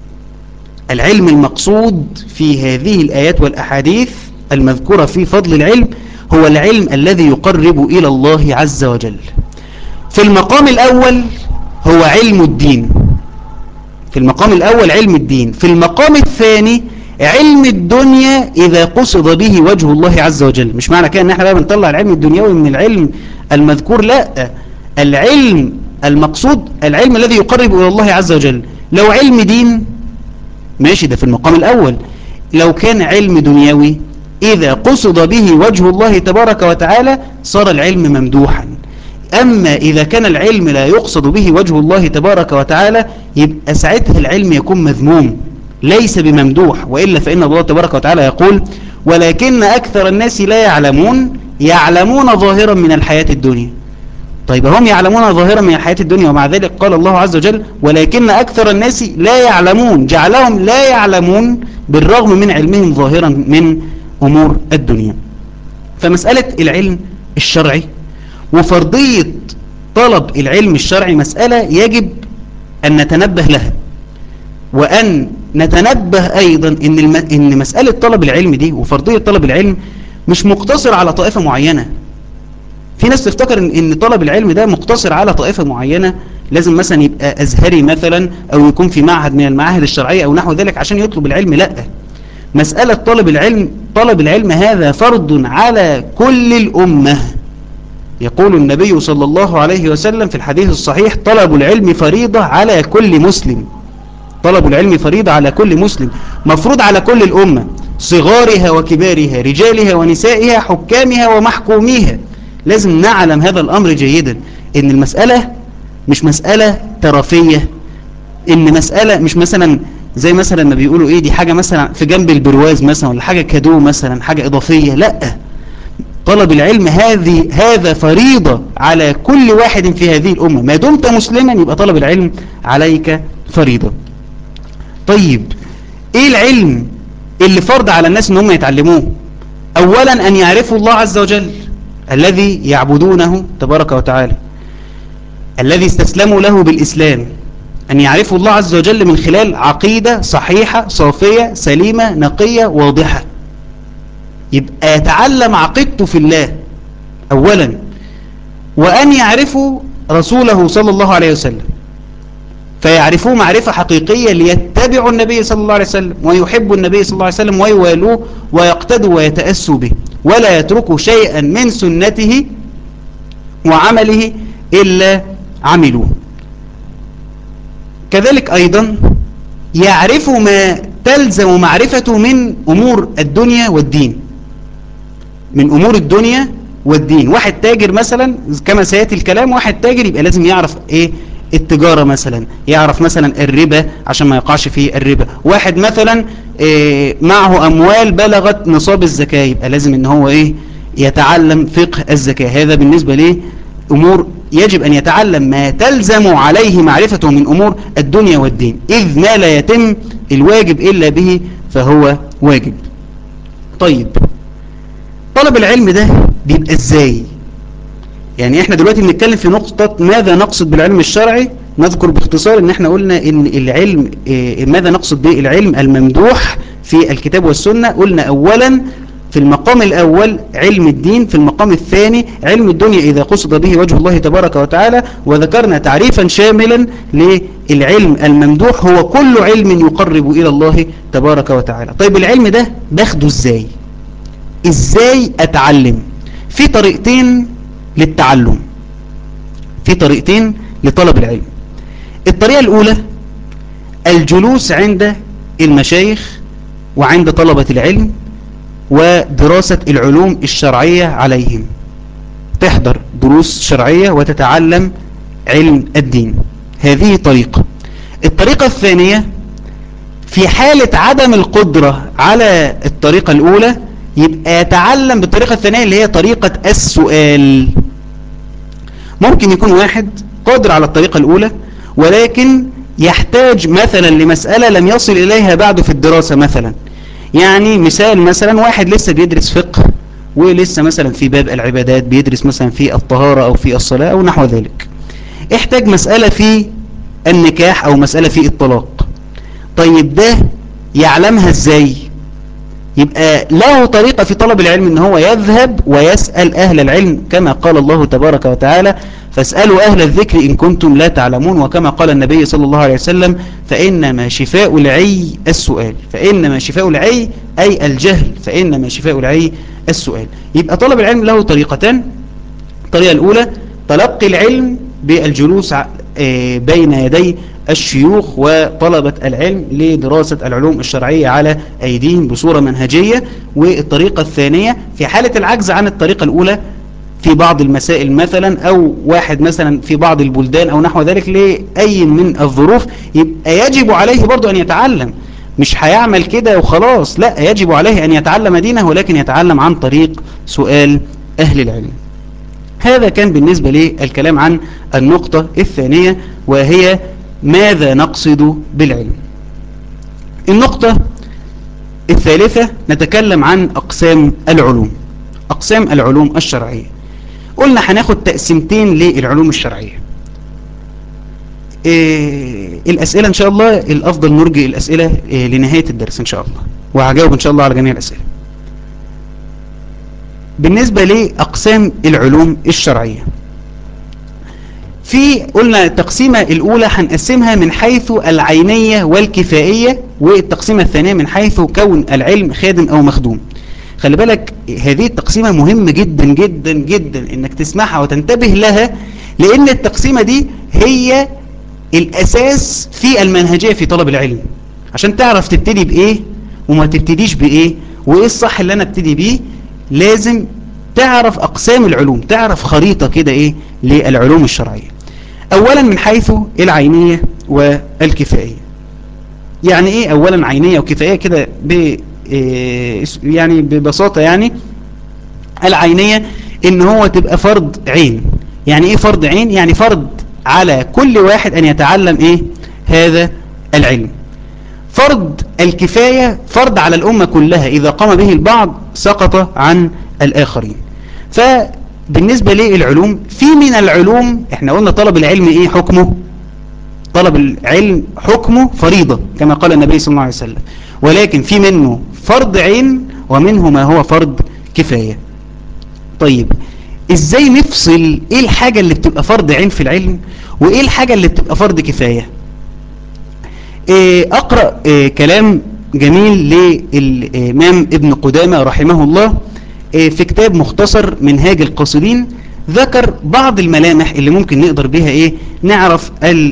العلم المقصود في هذه الآيات والأحاديث المذكورة في فضل العلم هو العلم الذي يقرب إلى الله عز وجل في المقام الأول هو علم الدين في المقام الأول علم الدين في المقام الثاني علم الدنيا إذا قصد به وجه الله عز وجل مش معنى كده ان احنا بقى بنطلع العلم الدنيوي من العلم المذكور لا العلم المقصود العلم الذي يقرب إلى الله عز وجل لو علم دين ماشي ده في المقام الأول لو كان علم دنيوي إذا قصد به وجه الله تبارك وتعالى صار العلم ممدوحا أما إذا كان العلم لا يقصد به وجه الله تبارك وتعالى يبقى ساعتها العلم يكون مذموم ليس بممدوح وإلا فإن الله تبارك وتعالى يقول ولكن أكثر الناس لا يعلمون يعلمون ظاهرا من الحياة الدنيا طيب هم يعلمون ظاهرا من الحياة الدنيا ومع ذلك قال الله عز وجل ولكن أكثر الناس لا يعلمون جعلهم لا يعلمون بالرغم من علمهم ظاهرا من أمور الدنيا فمسألة العلم الشرعي وفرضية طلب العلم الشرعي مسألة يجب أن نتنبه لها وأن نتنبه أيضا إن, الم... إن مسألة طلب العلم دي وفرضية طلب العلم مش مقتصر على طائفة معينة في ناس تفتكر إن, إن طلب العلم ده مقتصر على طائفة معينة لازم مثلا يبقى أزهري مثلا أو يكون في معهد من المعاهد الشرعية أو نحو ذلك عشان يطلب العلم لا مسألة طلب العلم طلب العلم هذا فرض على كل الأمة يقول النبي صلى الله عليه وسلم في الحديث الصحيح طلب العلم فريضة على كل مسلم طلب العلم فريضة على كل مسلم مفروض على كل الأمة صغارها وكبارها رجالها ونسائها حكامها ومحكوميها لازم نعلم هذا الأمر جيدا إن المسألة مش مسألة ترفية إن مسألة مش مثلا زي مثلا ما بيقولوا إيه دي حاجة مثلا في جنب البرواز مثلا ولا حاجة كادو مثلا حاجة إضافية لأ طلب العلم هذه هذا فريضة على كل واحد في هذه الأمة ما دمت مسلما يبقى طلب العلم عليك فريضة طيب ايه العلم اللي فرض على الناس ان هم يتعلموه اولا ان يعرفوا الله عز وجل الذي يعبدونه تبارك وتعالى الذي استسلموا له بالإسلام أن يعرفوا الله عز وجل من خلال عقيدة صحيحة صافية سليمة نقية واضحة يبقى يتعلم عقيدته في الله أولا وأن يعرفوا رسوله صلى الله عليه وسلم فيعرفوه معرفة حقيقية ليتبعوا النبي صلى الله عليه وسلم ويحبوا النبي صلى الله عليه وسلم ويوالوه ويقتدوا ويتأسوا به ولا يتركوا شيئا من سنته وعمله إلا عملوه كذلك أيضا يعرفوا ما تلزم معرفته من أمور الدنيا والدين من أمور الدنيا والدين واحد تاجر مثلا كما سيأتي الكلام واحد تاجر يبقى لازم يعرف ايه التجارة مثلا يعرف مثلا الربا عشان ما يقعش في الربا واحد مثلا إيه معه أموال بلغت نصاب الزكاة يبقى لازم ان هو ايه يتعلم فقه الزكاة هذا بالنسبة ليه أمور يجب أن يتعلم ما تلزم عليه معرفته من أمور الدنيا والدين إذ ما لا يتم الواجب إلا به فهو واجب طيب طلب العلم ده بيبقى ازاي يعني احنا دلوقتي بنتكلم في نقطة ماذا نقصد بالعلم الشرعي نذكر باختصار ان احنا قلنا ان العلم اه ماذا نقصد به العلم الممدوح في الكتاب والسنة قلنا اولا في المقام الاول علم الدين في المقام الثاني علم الدنيا اذا قصد به وجه الله تبارك وتعالى وذكرنا تعريفا شاملا للعلم الممدوح هو كل علم يقرب الى الله تبارك وتعالى طيب العلم ده باخده ازاي ازاي اتعلم في طريقتين للتعلم في طريقتين لطلب العلم الطريقة الاولى الجلوس عند المشايخ وعند طلبة العلم ودراسة العلوم الشرعية عليهم تحضر دروس شرعية وتتعلم علم الدين هذه طريقة الطريقة الثانية في حالة عدم القدرة على الطريقة الأولى يبقى يتعلم بالطريقة الثانية اللي هي طريقة السؤال ممكن يكون واحد قادر على الطريقة الأولى ولكن يحتاج مثلا لمسألة لم يصل إليها بعد في الدراسة مثلا يعني مثال مثلا واحد لسه بيدرس فقه ولسه مثلا في باب العبادات بيدرس مثلا في الطهارة أو في الصلاة أو نحو ذلك احتاج مسألة في النكاح أو مسألة في الطلاق طيب ده يعلمها ازاي يبقى له طريقة في طلب العلم ان هو يذهب ويسأل اهل العلم كما قال الله تبارك وتعالى فاسألوا اهل الذكر ان كنتم لا تعلمون وكما قال النبي صلى الله عليه وسلم فإنما شفاء العي السؤال فإنما شفاء العي أي الجهل فإنما شفاء العي السؤال يبقى طلب العلم له طريقتان الطريقة الأولى تلقي العلم بالجلوس بين يدي الشيوخ وطلبة العلم لدراسة العلوم الشرعية على أيديهم بصورة منهجية والطريقة الثانية في حالة العجز عن الطريقة الأولى في بعض المسائل مثلا أو واحد مثلا في بعض البلدان أو نحو ذلك لأي من الظروف يبقى يجب عليه برضو أن يتعلم مش هيعمل كده وخلاص لا يجب عليه أن يتعلم دينه ولكن يتعلم عن طريق سؤال أهل العلم هذا كان بالنسبة للكلام عن النقطة الثانية وهي ماذا نقصد بالعلم النقطة الثالثة نتكلم عن أقسام العلوم أقسام العلوم الشرعية قلنا هناخد تقسيمتين للعلوم الشرعية إيه الأسئلة إن شاء الله الأفضل نرجي الأسئلة إيه لنهاية الدرس إن شاء الله وهجاوب إن شاء الله على جميع الأسئلة بالنسبة لأقسام العلوم الشرعية في قلنا التقسيمة الأولى هنقسمها من حيث العينية والكفائية والتقسيمة الثانية من حيث كون العلم خادم أو مخدوم خلي بالك هذه التقسيمة مهمة جدا جدا جدا انك تسمعها وتنتبه لها لان التقسيمة دي هي الاساس في المنهجية في طلب العلم عشان تعرف تبتدي بايه وما تبتديش بايه وايه الصح اللي انا ابتدي بيه لازم تعرف اقسام العلوم تعرف خريطة كده ايه للعلوم الشرعية اولا من حيث العينية والكفائية يعني ايه اولا عينية وكفائية كده ب يعني ببساطة يعني العينية ان هو تبقى فرض عين يعني ايه فرض عين يعني فرض على كل واحد ان يتعلم ايه هذا العلم فرض الكفاية فرض على الامة كلها اذا قام به البعض سقط عن الاخرين فبالنسبة للعلوم في من العلوم احنا قلنا طلب العلم ايه حكمه طلب العلم حكمه فريضة كما قال النبي صلى الله عليه وسلم ولكن في منه فرض عين ومنه ما هو فرض كفاية طيب ازاي نفصل ايه الحاجة اللي بتبقى فرض عين في العلم وايه الحاجة اللي بتبقى فرض كفاية إيه اقرأ إيه كلام جميل للامام ابن قدامة رحمه الله إيه في كتاب مختصر منهاج القاصدين ذكر بعض الملامح اللي ممكن نقدر بها ايه نعرف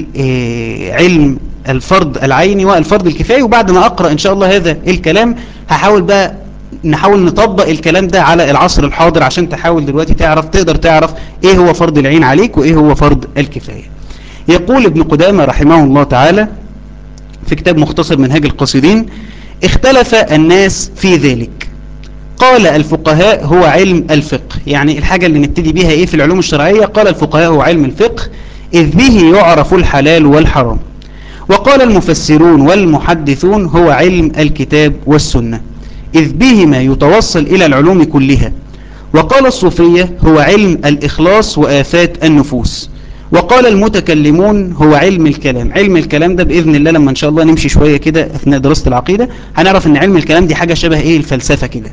العلم الفرض العيني والفرض الكفاية وبعد ما اقرأ ان شاء الله هذا الكلام هحاول بقى نحاول نطبق الكلام ده على العصر الحاضر عشان تحاول دلوقتي تعرف تقدر تعرف ايه هو فرض العين عليك وايه هو فرض الكفاية يقول ابن قدامة رحمه الله تعالى في كتاب مختصر منهاج القصيدين اختلف الناس في ذلك قال الفقهاء هو علم الفقه يعني الحاجة اللي نبتدي بيها ايه في العلوم الشرعية قال الفقهاء هو علم الفقه إذ به يعرف الحلال والحرام وقال المفسرون والمحدثون هو علم الكتاب والسنة إذ بهما يتوصل إلى العلوم كلها وقال الصوفية هو علم الإخلاص وآفات النفوس وقال المتكلمون هو علم الكلام علم الكلام ده بإذن الله لما إن شاء الله نمشي شوية كده أثناء دراسة العقيدة هنعرف أن علم الكلام دي حاجة شبه إيه الفلسفة كده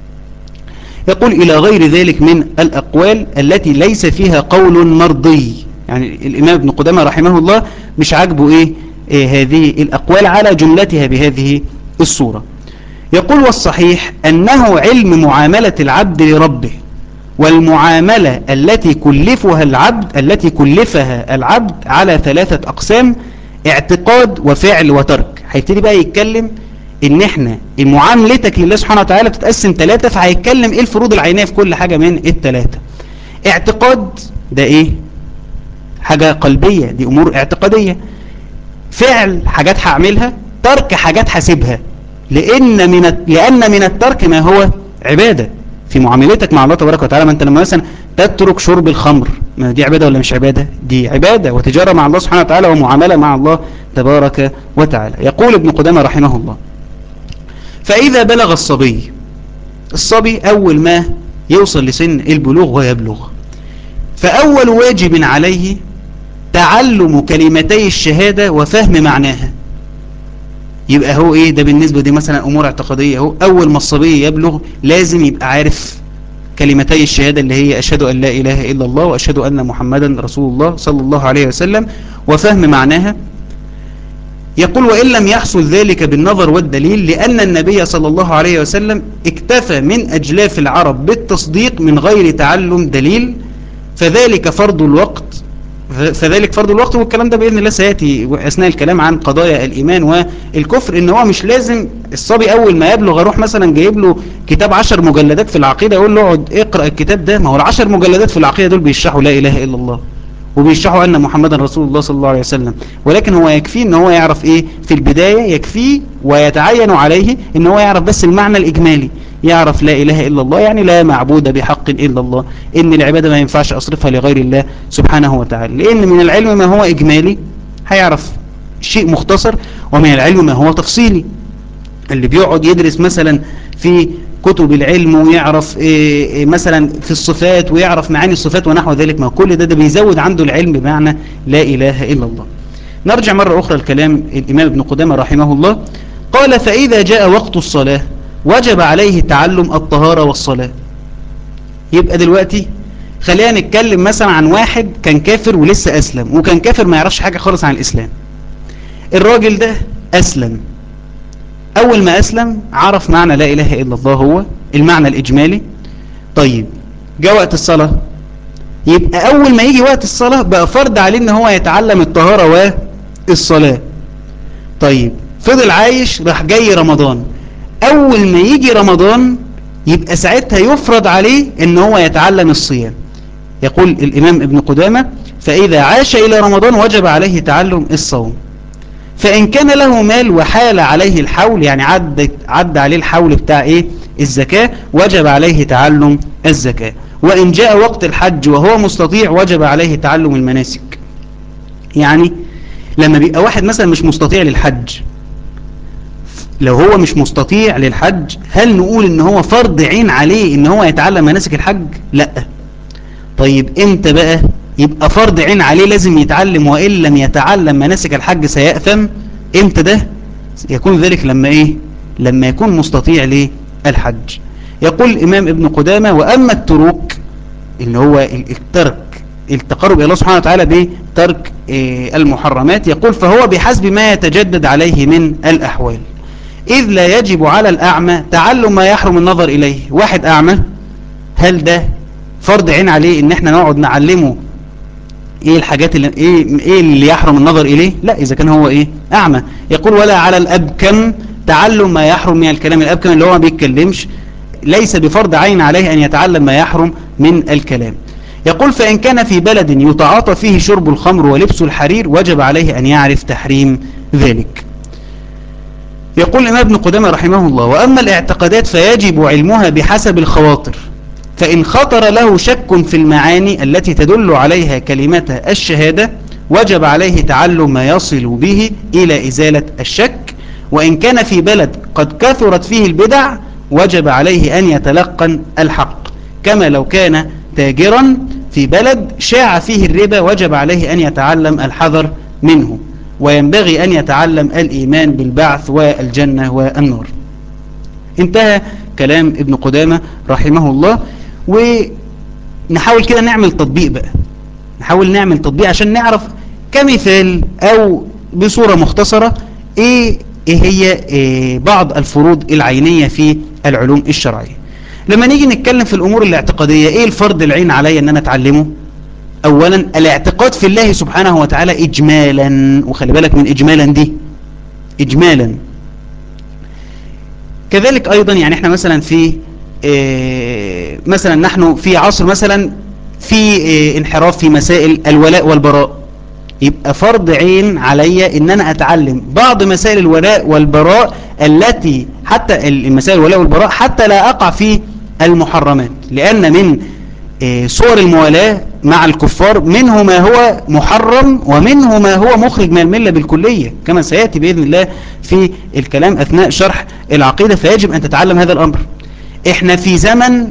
يقول إلى غير ذلك من الأقوال التي ليس فيها قول مرضي يعني الإمام ابن قدامة رحمه الله مش عاجبه إيه, إيه هذه الأقوال على جملتها بهذه الصورة يقول والصحيح أنه علم معاملة العبد لربه والمعاملة التي كلفها العبد التي كلفها العبد على ثلاثة أقسام اعتقاد وفعل وترك هيبتدي بقى يتكلم ان احنا معاملتك لله سبحانه وتعالى بتتقسم ثلاثة فهيتكلم ايه الفروض العينية في كل حاجة من الثلاثة اعتقاد ده ايه حاجة قلبية دي امور اعتقادية فعل حاجات هعملها ترك حاجات هسيبها لان من لان من الترك ما هو عبادة في معاملتك مع الله تبارك وتعالى ما انت لما مثلا تترك شرب الخمر ما دي عبادة ولا مش عبادة دي عبادة وتجارة مع الله سبحانه وتعالى ومعاملة مع الله تبارك وتعالى يقول ابن قدامة رحمه الله فإذا بلغ الصبي الصبي أول ما يوصل لسن البلوغ ويبلغ فأول واجب عليه تعلم كلمتي الشهادة وفهم معناها يبقى هو ايه ده بالنسبة دي مثلا امور اعتقادية هو اول ما الصبي يبلغ لازم يبقى عارف كلمتي الشهادة اللي هي اشهد ان لا اله الا الله واشهد ان محمدا رسول الله صلى الله عليه وسلم وفهم معناها يقول وإن لم يحصل ذلك بالنظر والدليل لأن النبي صلى الله عليه وسلم اكتفى من أجلاف العرب بالتصديق من غير تعلم دليل فذلك فرض الوقت فذلك فرض الوقت والكلام ده بإذن الله سيأتي أثناء الكلام عن قضايا الإيمان والكفر إن هو مش لازم الصبي أول ما يبلغ أروح مثلا جايب له كتاب عشر مجلدات في العقيدة أقول له اقعد اقرأ الكتاب ده ما هو العشر مجلدات في العقيدة دول بيشرحوا لا إله إلا الله وبيشرحوا أن محمدا رسول الله صلى الله عليه وسلم ولكن هو يكفي ان هو يعرف ايه في البداية يكفي ويتعين عليه ان هو يعرف بس المعنى الإجمالي يعرف لا إله إلا الله يعني لا معبود بحق إلا الله إن العبادة ما ينفعش أصرفها لغير الله سبحانه وتعالى لأن من العلم ما هو إجمالي هيعرف شيء مختصر ومن العلم ما هو تفصيلي اللي بيقعد يدرس مثلا في كتب العلم ويعرف إيه إيه مثلا في الصفات ويعرف معاني الصفات ونحو ذلك ما كل ده ده بيزود عنده العلم بمعنى لا إله إلا الله نرجع مرة أخرى الكلام الإمام ابن قدامة رحمه الله قال فإذا جاء وقت الصلاة وجب عليه تعلم الطهارة والصلاة يبقى دلوقتي خلينا نتكلم مثلا عن واحد كان كافر ولسه أسلم وكان كافر ما يعرفش حاجة خالص عن الإسلام الراجل ده أسلم أول ما أسلم عرف معنى لا إله إلا الله هو المعنى الإجمالي طيب جاء وقت الصلاة يبقى أول ما يجي وقت الصلاة بقى فرض عليه إن هو يتعلم الطهارة والصلاة طيب فضل عايش راح جاي رمضان أول ما يجي رمضان يبقى ساعتها يفرض عليه إن هو يتعلم الصيام يقول الإمام ابن قدامة فإذا عاش إلى رمضان وجب عليه تعلم الصوم فإن كان له مال وحال عليه الحول يعني عد, عد عليه الحول بتاع إيه الزكاة وجب عليه تعلم الزكاة وإن جاء وقت الحج وهو مستطيع وجب عليه تعلم المناسك يعني لما بيبقى واحد مثلا مش مستطيع للحج لو هو مش مستطيع للحج هل نقول ان هو فرض عين عليه ان هو يتعلم مناسك الحج لا طيب امتى بقى يبقى فرض عين عليه لازم يتعلم وإن لم يتعلم مناسك الحج سيأثم امتى ده يكون ذلك لما ايه لما يكون مستطيع للحج يقول الإمام ابن قدامة وأما التروك اللي هو الترك التقرب إلى الله سبحانه وتعالى بترك المحرمات يقول فهو بحسب ما يتجدد عليه من الأحوال إذ لا يجب على الأعمى تعلم ما يحرم النظر إليه واحد أعمى هل ده فرض عين عليه ان احنا نقعد نعلمه ايه الحاجات اللي ايه, إيه اللي يحرم النظر اليه لا اذا كان هو ايه اعمى يقول ولا على الابكم تعلم ما يحرم من الكلام الابكم اللي هو ما بيتكلمش ليس بفرض عين عليه ان يتعلم ما يحرم من الكلام يقول فإن كان في بلد يتعاطى فيه شرب الخمر ولبس الحرير وجب عليه أن يعرف تحريم ذلك يقول الإمام ابن قدامة رحمه الله وأما الاعتقادات فيجب علمها بحسب الخواطر فإن خطر له شك في المعاني التي تدل عليها كلمة الشهادة وجب عليه تعلم ما يصل به إلى إزالة الشك وإن كان في بلد قد كثرت فيه البدع وجب عليه أن يتلقن الحق كما لو كان تاجرا في بلد شاع فيه الربا وجب عليه أن يتعلم الحذر منه وينبغي أن يتعلم الإيمان بالبعث والجنة والنار انتهى كلام ابن قدامة رحمه الله ونحاول كده نعمل تطبيق بقى نحاول نعمل تطبيق عشان نعرف كمثال او بصورة مختصرة ايه, إيه هي إيه بعض الفروض العينية في العلوم الشرعية لما نيجي نتكلم في الامور الاعتقادية ايه الفرض العين عليا ان انا اتعلمه اولا الاعتقاد في الله سبحانه وتعالى اجمالا وخلي بالك من اجمالا دي اجمالا كذلك ايضا يعني احنا مثلا في اه مثلا نحن في عصر مثلا في اه انحراف في مسائل الولاء والبراء يبقى فرض عين علي ان انا اتعلم بعض مسائل الولاء والبراء التي حتى المسائل الولاء والبراء حتى لا اقع في المحرمات لان من اه صور الموالاة مع الكفار منه ما هو محرم ومنه ما هو مخرج من الملة بالكلية كما سيأتي بإذن الله في الكلام أثناء شرح العقيدة فيجب أن تتعلم هذا الأمر احنا في زمن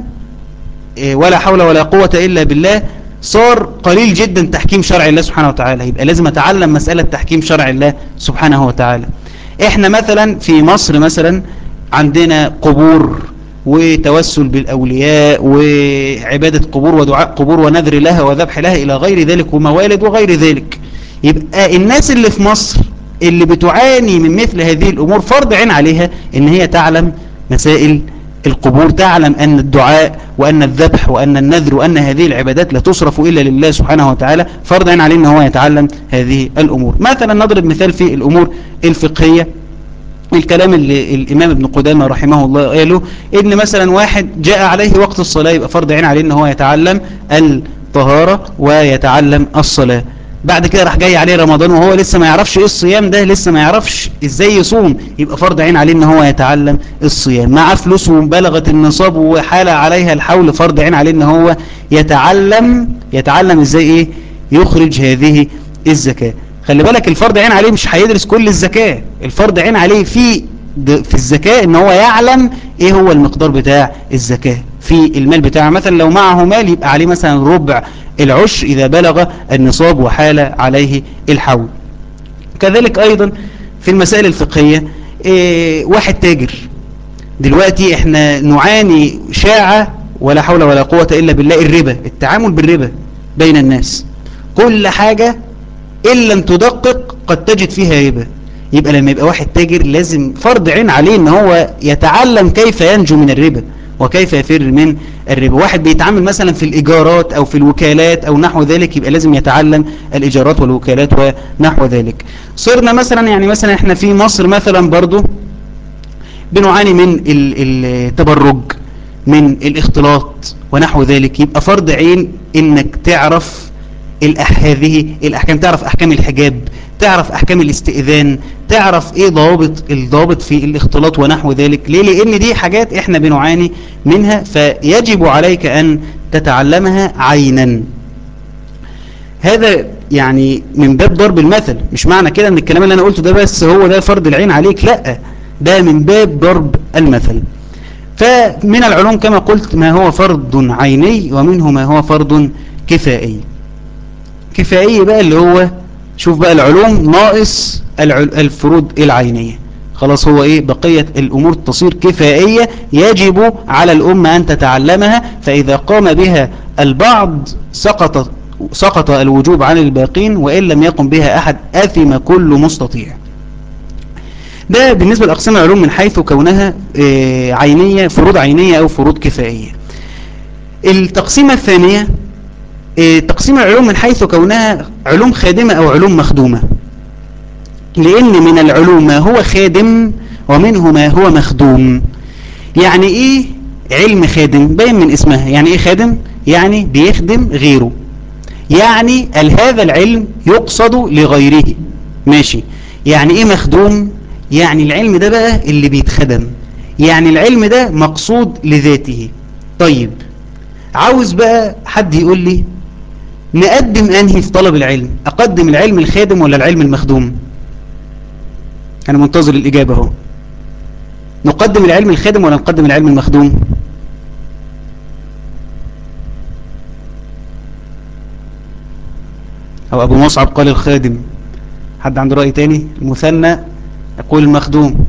ولا حول ولا قوة إلا بالله صار قليل جدا تحكيم شرع الله سبحانه وتعالى يبقى لازم أتعلم مسألة تحكيم شرع الله سبحانه وتعالى احنا مثلا في مصر مثلا عندنا قبور وتوسل بالأولياء وعبادة قبور ودعاء قبور ونذر لها وذبح لها إلى غير ذلك وموالد وغير ذلك يبقى الناس اللي في مصر اللي بتعاني من مثل هذه الأمور فرض عين عليها ان هي تعلم مسائل القبور تعلم أن الدعاء وأن الذبح وأن النذر وأن هذه العبادات لا تصرف إلا لله سبحانه وتعالى فرض عين عليه ان هو يتعلم هذه الأمور مثلا نضرب مثال في الأمور الفقهية الكلام اللي الإمام ابن قدامة رحمه الله قاله إن مثلا واحد جاء عليه وقت الصلاة يبقى فرض عين عليه إن هو يتعلم الطهارة ويتعلم الصلاة بعد كده راح جاي عليه رمضان وهو لسه ما يعرفش ايه الصيام ده لسه ما يعرفش ازاي يصوم يبقى فرض عين عليه ان هو يتعلم الصيام معاه فلوس وبلغت النصاب وحال عليها الحول فرض عين عليه ان هو يتعلم يتعلم ازاي ايه يخرج هذه الزكاة خلي بالك الفرض عين عليه مش هيدرس كل الزكاة الفرض عين عليه في في الزكاة ان هو يعلم ايه هو المقدار بتاع الزكاة في المال بتاعه مثلا لو معه مال يبقى عليه مثلا ربع العشر اذا بلغ النصاب وحال عليه الحول كذلك ايضا في المسائل الفقهية إيه واحد تاجر دلوقتي احنا نعاني شاعة ولا حول ولا قوة الا بالله الربا التعامل بالربا بين الناس كل حاجة إن لم تدقق قد تجد فيها ربا يبقى لما يبقى واحد تاجر لازم فرض عين عليه ان هو يتعلم كيف ينجو من الربا وكيف يفر من الربا واحد بيتعامل مثلا في الإيجارات أو في الوكالات أو نحو ذلك يبقى لازم يتعلم الإيجارات والوكالات ونحو ذلك صرنا مثلا يعني مثلا احنا في مصر مثلا برضو بنعاني من التبرج من الاختلاط ونحو ذلك يبقى فرض عين انك تعرف هذه الأحكام تعرف أحكام الحجاب تعرف أحكام الاستئذان تعرف إيه ضوابط الضابط في الاختلاط ونحو ذلك ليه لأن دي حاجات إحنا بنعاني منها فيجب عليك أن تتعلمها عينا هذا يعني من باب ضرب المثل مش معنى كده ان الكلام اللي انا قلته ده بس هو ده فرض العين عليك لا ده من باب ضرب المثل فمن العلوم كما قلت ما هو فرض عيني ومنه ما هو فرض كفائي كفائي بقى اللي هو شوف بقى العلوم ناقص الفروض العينية خلاص هو ايه بقية الامور تصير كفائية يجب على الامة ان تتعلمها فاذا قام بها البعض سقط سقط الوجوب عن الباقين وان لم يقم بها احد اثم كل مستطيع ده بالنسبة لأقسام العلوم من حيث كونها عينية فروض عينية أو فروض كفائية التقسيمة الثانية تقسيم العلوم من حيث كونها علوم خادمة أو علوم مخدومة لأن من العلوم ما هو خادم ومنه ما هو مخدوم يعني إيه علم خادم باين من اسمها يعني إيه خادم يعني بيخدم غيره يعني هذا العلم يقصد لغيره ماشي يعني إيه مخدوم يعني العلم ده بقى اللي بيتخدم يعني العلم ده مقصود لذاته طيب عاوز بقى حد يقول لي نقدم انهي في طلب العلم اقدم العلم الخادم ولا العلم المخدوم انا منتظر الاجابة اهو نقدم العلم الخادم ولا نقدم العلم المخدوم او ابو مصعب قال الخادم حد عنده رأي تاني المثنى يقول المخدوم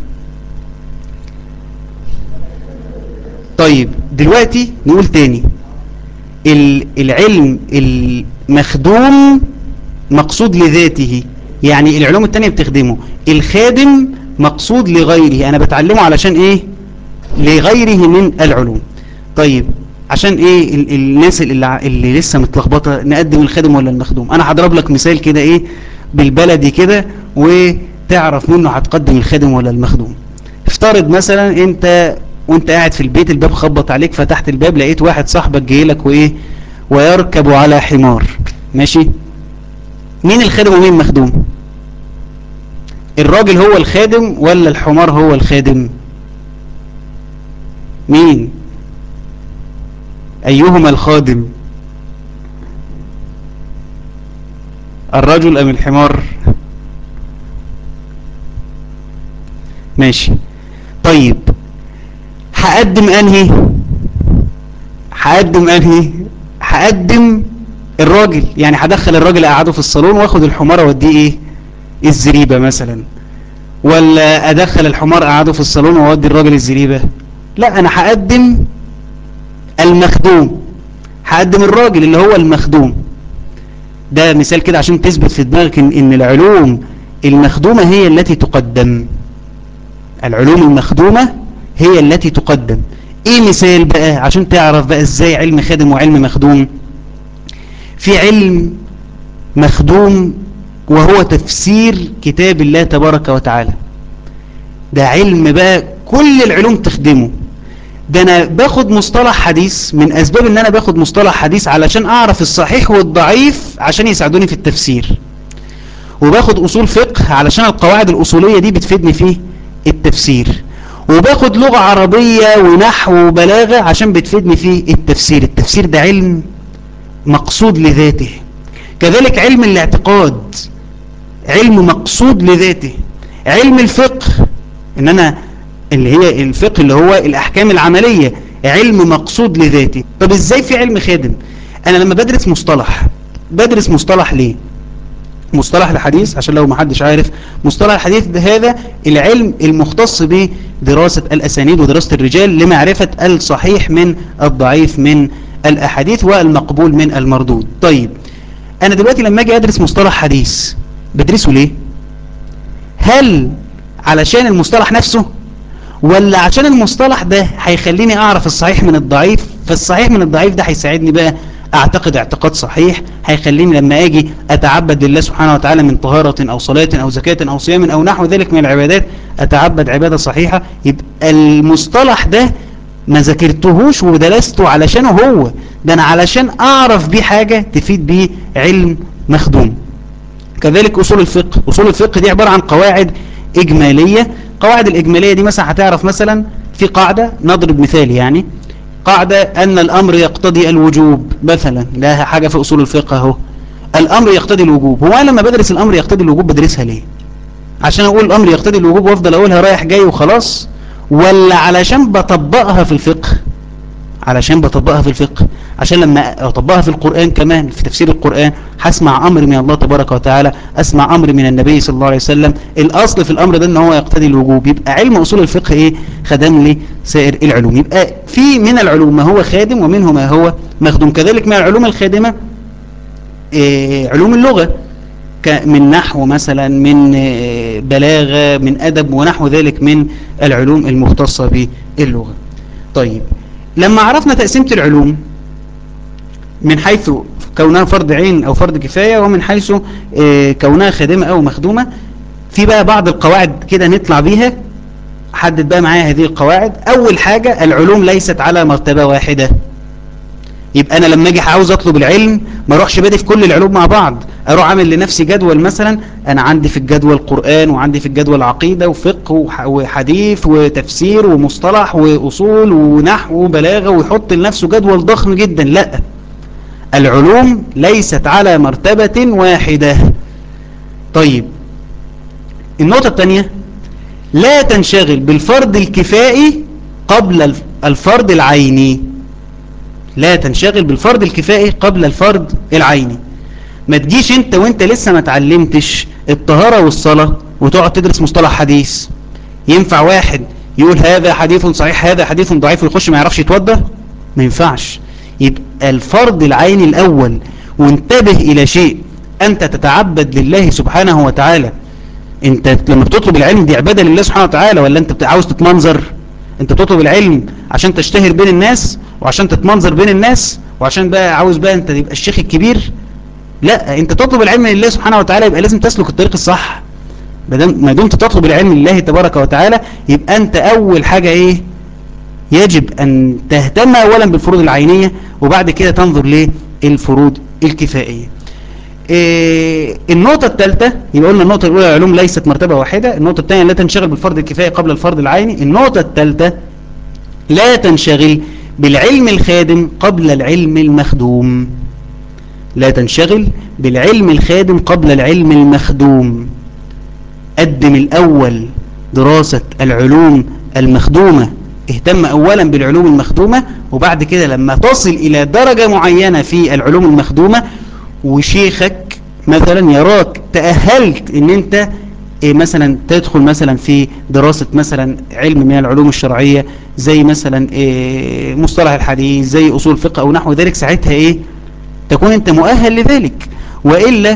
طيب دلوقتي نقول تاني العلم المخدوم مقصود لذاته يعني العلوم التانية بتخدمه الخادم مقصود لغيره انا بتعلمه علشان ايه لغيره من العلوم طيب عشان ايه ال الناس اللي, اللي لسه متلخبطه نقدم الخادم ولا المخدوم انا هضرب لك مثال كده ايه بالبلدي كده وتعرف منه هتقدم الخادم ولا المخدوم افترض مثلا انت وانت قاعد في البيت الباب خبط عليك فتحت الباب لقيت واحد صاحبك جاي لك وايه ويركب على حمار ماشي مين الخادم ومين المخدوم الراجل هو الخادم ولا الحمار هو الخادم مين أيهما الخادم الرجل أم الحمار ماشي طيب هقدم أنهي هقدم أنهي هقدم الراجل يعني هدخل الراجل أقعده في الصالون واخد الحمار اوديه ايه الزريبة مثلا ولا ادخل الحمار اقعده في الصالون واودي الراجل الزريبة لا انا هقدم المخدوم هقدم الراجل اللي هو المخدوم ده مثال كده عشان تثبت في دماغك ان, إن العلوم المخدومة هي التي تقدم العلوم المخدومة هي التي تقدم ايه مثال بقى عشان تعرف بقى ازاي علم خادم وعلم مخدوم في علم مخدوم وهو تفسير كتاب الله تبارك وتعالى ده علم بقى كل العلوم تخدمه ده انا باخد مصطلح حديث من اسباب ان انا باخد مصطلح حديث علشان اعرف الصحيح والضعيف عشان يساعدوني في التفسير وباخد اصول فقه علشان القواعد الاصولية دي بتفيدني في التفسير وباخد لغة عربية ونحو وبلاغة عشان بتفيدني في التفسير التفسير ده علم مقصود لذاته كذلك علم الاعتقاد علم مقصود لذاته علم الفقه ان انا اللي هي الفقه اللي هو الاحكام العملية علم مقصود لذاته طب ازاي في علم خادم انا لما بدرس مصطلح بدرس مصطلح ليه مصطلح الحديث عشان لو ما حدش عارف مصطلح الحديث ده هذا العلم المختص بدراسة الأسانيد ودراسة الرجال لمعرفة الصحيح من الضعيف من الأحاديث والمقبول من المردود طيب أنا دلوقتي لما أجي أدرس مصطلح حديث بدرسه ليه هل علشان المصطلح نفسه ولا عشان المصطلح ده هيخليني أعرف الصحيح من الضعيف فالصحيح من الضعيف ده هيساعدني بقى اعتقد اعتقاد صحيح هيخليني لما اجي اتعبد لله سبحانه وتعالى من طهارة او صلاة او زكاة او صيام او نحو ذلك من العبادات اتعبد عبادة صحيحة يبقى المصطلح ده ما ذاكرتهوش ودرسته علشانه هو ده انا علشان اعرف بيه حاجة تفيد بيه علم مخدوم كذلك اصول الفقه اصول الفقه دي عبارة عن قواعد اجمالية قواعد الاجمالية دي مثلا هتعرف مثلا في قاعدة نضرب مثال يعني قاعدة أن الأمر يقتضي الوجوب مثلا ده حاجة في أصول الفقه اهو الأمر يقتضي الوجوب هو أنا لما بدرس الأمر يقتضي الوجوب بدرسها ليه عشان أقول الأمر يقتضي الوجوب وأفضل أقولها رايح جاي وخلاص ولا علشان بطبقها في الفقه علشان بطبقها في الفقه عشان لما اطبقها في القرآن كمان في تفسير القرآن هسمع امر من الله تبارك وتعالى اسمع امر من النبي صلى الله عليه وسلم الاصل في الامر ده ان هو يقتضي الوجوب يبقى علم اصول الفقه ايه خدم لسائر العلوم يبقى في من العلوم ما هو خادم ومنه ما هو مخدوم كذلك من العلوم الخادمة إيه علوم اللغة من نحو مثلا من بلاغة من أدب ونحو ذلك من العلوم المختصة باللغة طيب لما عرفنا تقسيمة العلوم من حيث كونها فرض عين أو فرض كفاية ومن حيث كونها خادمة أو مخدومة في بقى بعض القواعد كده نطلع بيها حدد بقى معايا هذه القواعد أول حاجة العلوم ليست على مرتبة واحدة يبقى انا لما اجي عاوز اطلب العلم ما اروحش بادئ في كل العلوم مع بعض اروح عامل لنفسي جدول مثلا انا عندي في الجدول قرآن وعندي في الجدول عقيدة وفقه وحديث وتفسير ومصطلح واصول ونحو وبلاغة ويحط لنفسه جدول ضخم جدا لا العلوم ليست على مرتبة واحدة طيب النقطة الثانية لا تنشغل بالفرض الكفائي قبل الفرض العيني لا تنشغل بالفرض الكفائي قبل الفرض العيني ما تجيش انت وانت لسه ما اتعلمتش الطهارة والصلاة وتقعد تدرس مصطلح حديث ينفع واحد يقول هذا حديث صحيح هذا حديث ضعيف ويخش ما يعرفش يتوضى ما ينفعش يبقى الفرض العيني الاول وانتبه الى شيء انت تتعبد لله سبحانه وتعالى انت لما بتطلب العلم دي عبادة لله سبحانه وتعالى ولا انت عاوز تتمنظر انت بتطلب العلم عشان تشتهر بين الناس وعشان تتمنظر بين الناس وعشان بقى عاوز بقى انت تبقى الشيخ الكبير لا انت تطلب العلم من الله سبحانه وتعالى يبقى لازم تسلك الطريق الصح ما دمت تطلب العلم لله تبارك وتعالى يبقى انت اول حاجة ايه يجب ان تهتم اولا بالفروض العينية وبعد كده تنظر للفروض الكفائية إيه النقطة الثالثة يبقى قلنا النقطة الأولى العلوم ليست مرتبة واحدة النقطة الثانية لا تنشغل بالفرض الكفائي قبل الفرض العيني النقطة الثالثة لا تنشغل بالعلم الخادم قبل العلم المخدوم لا تنشغل بالعلم الخادم قبل العلم المخدوم قدم الأول دراسة العلوم المخدومة اهتم أولا بالعلوم المخدومة وبعد كده لما تصل إلى درجة معينة في العلوم المخدومة وشيخك مثلا يراك تأهلت ان انت إيه مثلا تدخل مثلا في دراسة مثلا علم من العلوم الشرعية زي مثلا إيه مصطلح الحديث زي أصول فقه أو نحو ذلك ساعتها إيه تكون أنت مؤهل لذلك وإلا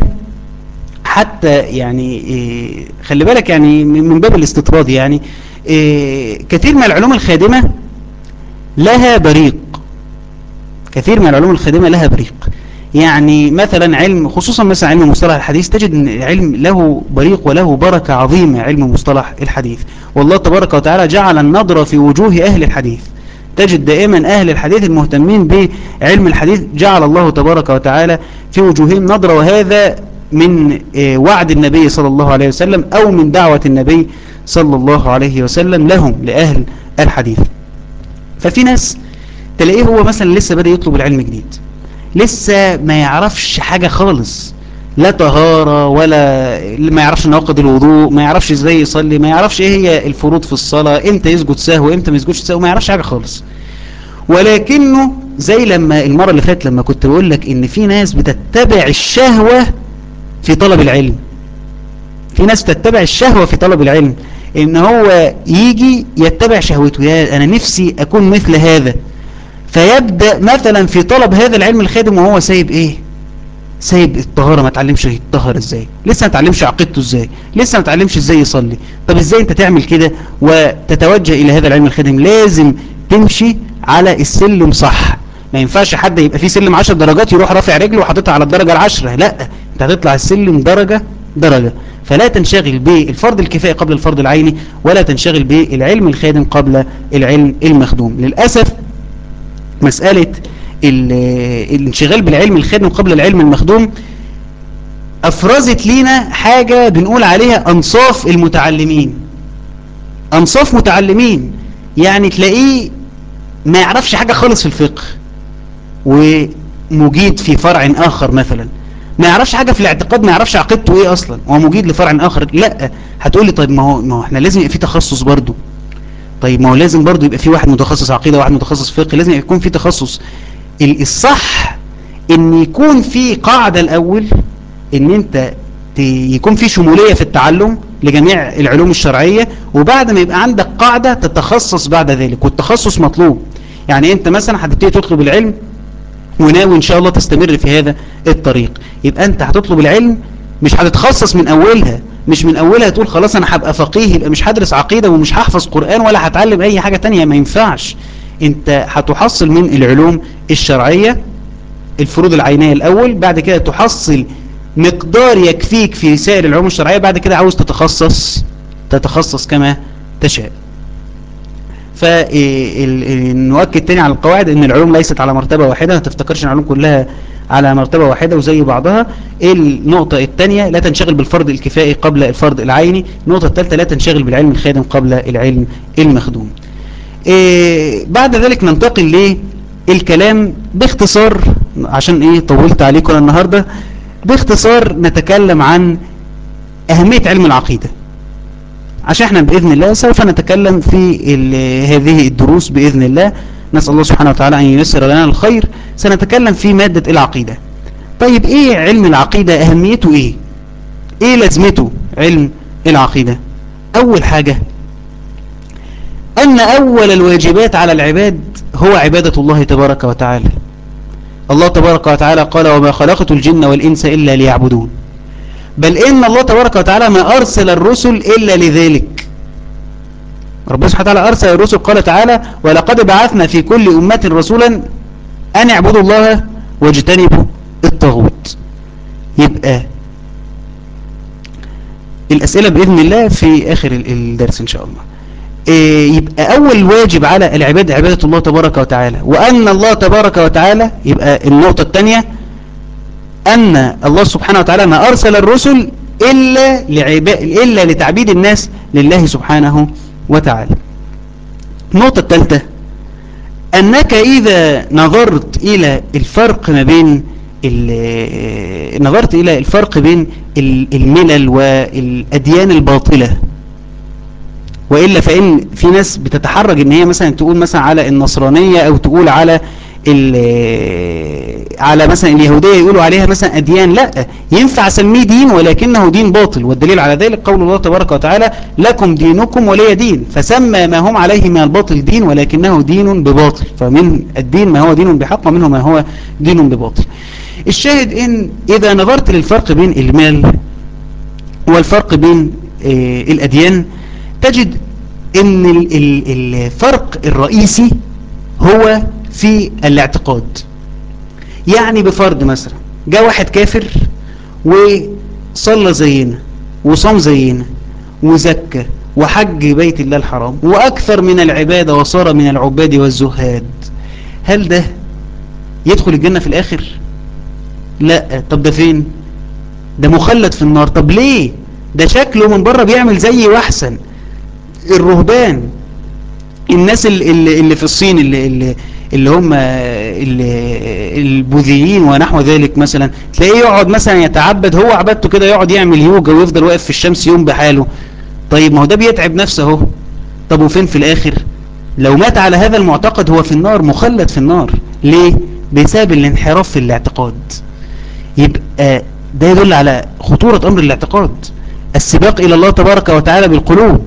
حتى يعني إيه خلي بالك يعني من باب الاستطراد يعني إيه كثير من العلوم الخادمة لها بريق كثير من العلوم الخادمة لها بريق يعني مثلا علم خصوصا مثلا علم مصطلح الحديث تجد ان العلم له بريق وله بركة عظيمة علم مصطلح الحديث والله تبارك وتعالى جعل النظر في وجوه أهل الحديث تجد دائما أهل الحديث المهتمين بعلم الحديث جعل الله تبارك وتعالى في وجوههم نظرة وهذا من وعد النبي صلى الله عليه وسلم أو من دعوة النبي صلى الله عليه وسلم لهم لأهل الحديث ففي ناس تلاقيه هو مثلا لسه بدأ يطلب العلم جديد لسه ما يعرفش حاجة خالص لا طهارة ولا ما يعرفش نواقض الوضوء ما يعرفش ازاي يصلي ما يعرفش ايه هي الفروض في الصلاة امتى يسجد سهو امتى ما يسجدش سهو ما يعرفش حاجة خالص ولكنه زي لما المرة اللي فاتت لما كنت بقول لك ان في ناس بتتبع الشهوة في طلب العلم في ناس تتبع الشهوة في طلب العلم ان هو يجي يتبع شهوته يا انا نفسي اكون مثل هذا فيبدأ مثلا في طلب هذا العلم الخادم وهو سايب ايه سايب الطهارة ما تعلمش يتطهر ازاي لسه ما تعلمش عقيدته ازاي لسه ما تعلمش ازاي يصلي طب ازاي انت تعمل كده وتتوجه الى هذا العلم الخادم لازم تمشي على السلم صح ما ينفعش حد يبقى فيه سلم 10 درجات يروح رافع رجله وحاططها على الدرجة العشرة لا انت هتطلع السلم درجة درجة فلا تنشغل بالفرض الكفاية قبل الفرض العيني ولا تنشغل بالعلم الخادم قبل العلم المخدوم للأسف مسألة الانشغال بالعلم الخادم قبل العلم المخدوم افرزت لينا حاجة بنقول عليها انصاف المتعلمين انصاف متعلمين يعني تلاقيه ما يعرفش حاجة خالص في الفقه ومجيد في فرع اخر مثلا ما يعرفش حاجة في الاعتقاد ما يعرفش عقيدته ايه اصلا هو مجيد لفرع اخر لا هتقولي طيب ما هو, ما هو احنا لازم يبقى في تخصص برضو طيب ما هو لازم برضو يبقى في واحد متخصص عقيدة واحد متخصص فقه لازم يكون في تخصص الصح ان يكون في قاعدة الاول ان انت يكون في شمولية في التعلم لجميع العلوم الشرعية وبعد ما يبقى عندك قاعدة تتخصص بعد ذلك والتخصص مطلوب يعني انت مثلا هتبتدي تطلب العلم وناوي ان شاء الله تستمر في هذا الطريق يبقى انت هتطلب العلم مش هتتخصص من اولها مش من اولها تقول خلاص انا هبقى فقيه يبقى مش هدرس عقيدة ومش هحفظ قرآن ولا هتعلم اي حاجة تانية ما ينفعش انت هتحصل من العلوم الشرعية الفروض العينية الاول بعد كده تحصل مقدار يكفيك في سائر العلوم الشرعية بعد كده عاوز تتخصص تتخصص كما تشاء فنؤكد تاني على القواعد ان العلوم ليست على مرتبة واحدة ما تفتكرش ان العلوم كلها على مرتبة واحدة وزي بعضها النقطة الثانية لا تنشغل بالفرض الكفائي قبل الفرض العيني النقطة الثالثة لا تنشغل بالعلم الخادم قبل العلم المخدوم إيه بعد ذلك ننتقل للكلام باختصار عشان ايه طولت عليكم النهاردة باختصار نتكلم عن اهمية علم العقيدة عشان احنا بإذن الله سوف نتكلم في هذه الدروس بإذن الله نسأل الله سبحانه وتعالى أن ييسر لنا الخير سنتكلم في مادة العقيدة طيب ايه علم العقيدة اهميته ايه ايه لازمته علم العقيدة اول حاجة ان اول الواجبات على العباد هو عبادة الله تبارك وتعالى الله تبارك وتعالى قال وما خلقت الجن والانس الا ليعبدون بل ان الله تبارك وتعالى ما ارسل الرسل الا لذلك ربنا سبحانه وتعالى أرسل الرسل قال تعالى ولقد بعثنا في كل أمة رسولا أن اعبدوا الله واجتنبوا الطاغوت يبقى الأسئلة بإذن الله في آخر الدرس إن شاء الله إيه يبقى أول واجب على العباد عبادة الله تبارك وتعالى وأن الله تبارك وتعالى يبقى النقطة الثانية أن الله سبحانه وتعالى ما أرسل الرسل إلا, لعباء إلا لتعبيد الناس لله سبحانه وتعالى النقطة الثالثة أنك إذا نظرت إلى الفرق ما بين نظرت إلى الفرق بين الملل والأديان الباطلة وإلا فإن في ناس بتتحرج إن هي مثلا تقول مثلا على النصرانية أو تقول على على مثلا اليهودية يقولوا عليها مثلا أديان لا ينفع اسميه دين ولكنه دين باطل والدليل على ذلك قول الله تبارك وتعالى لكم دينكم ولي دين فسمى ما هم عليه من الباطل دين ولكنه دين بباطل فمن الدين ما هو دين بحق ومنه ما هو دين بباطل الشاهد ان اذا نظرت للفرق بين المال والفرق بين الاديان تجد ان الفرق الرئيسي هو في الاعتقاد يعني بفرض مثلا جاء واحد كافر وصلى زينا وصام زينا وزكى وحج بيت الله الحرام وأكثر من العبادة وصار من العباد والزهاد هل ده يدخل الجنة في الآخر لا طب ده فين ده مخلد في النار طب ليه ده شكله من بره بيعمل زي واحسن الرهبان الناس اللي, اللي في الصين اللي, اللي, اللي هم البوذيين ونحو ذلك مثلا تلاقيه يقعد مثلا يتعبد هو عبادته كده يقعد يعمل يوجا ويفضل واقف في الشمس يوم بحاله طيب ما هو ده بيتعب نفسه اهو طب وفين في الاخر لو مات على هذا المعتقد هو في النار مخلد في النار ليه بسبب الانحراف في الاعتقاد يبقى ده يدل على خطورة امر الاعتقاد السباق الى الله تبارك وتعالى بالقلوب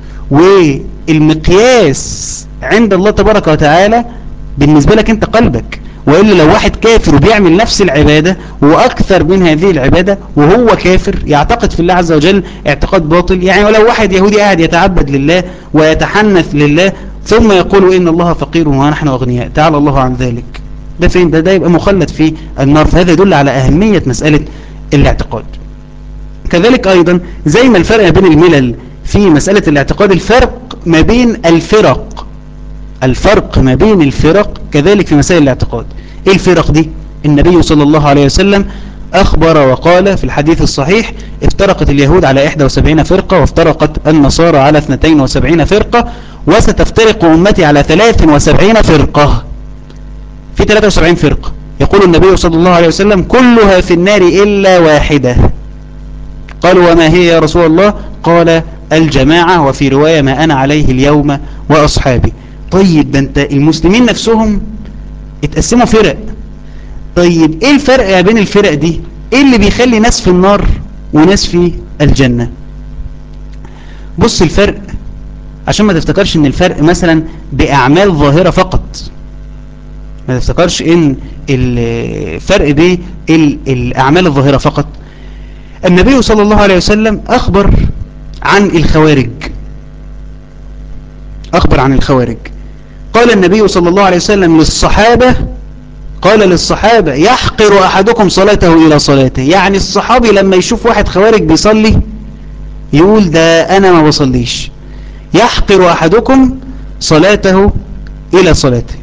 والمقياس عند الله تبارك وتعالى بالنسبة لك انت قلبك وإلا لو واحد كافر وبيعمل نفس العبادة وأكثر من هذه العبادة وهو كافر يعتقد في الله عز وجل اعتقاد باطل يعني ولو واحد يهودي قاعد يتعبد لله ويتحنث لله ثم يقول إن الله فقير ونحن أغنياء تعالى الله عن ذلك ده فين ده ده يبقى مخلد في النار فهذا يدل على أهمية مسألة الاعتقاد كذلك أيضا زي ما الفرق بين الملل في مسألة الاعتقاد الفرق ما بين الفرق الفرق ما بين الفرق كذلك في مسائل الاعتقاد ايه الفرق دي النبي صلى الله عليه وسلم أخبر وقال في الحديث الصحيح افترقت اليهود على 71 فرقة وافترقت النصارى على 72 فرقة وستفترق أمتي على 73 فرقة في 73 فرقة يقول النبي صلى الله عليه وسلم كلها في النار إلا واحدة قالوا وما هي يا رسول الله قال الجماعة وفي رواية ما أنا عليه اليوم وأصحابي طيب ده انت المسلمين نفسهم اتقسموا فرق طيب ايه الفرق بين الفرق دي ايه اللي بيخلي ناس في النار وناس في الجنة بص الفرق عشان ما تفتكرش ان الفرق مثلا باعمال ظاهرة فقط ما تفتكرش ان الفرق بين الاعمال الظاهرة فقط النبي صلى الله عليه وسلم اخبر عن الخوارج اخبر عن الخوارج قال النبي صلى الله عليه وسلم للصحابة قال للصحابة يحقر أحدكم صلاته إلى صلاته يعني الصحابي لما يشوف واحد خوارج بيصلي يقول ده أنا ما بصليش يحقر أحدكم صلاته إلى صلاته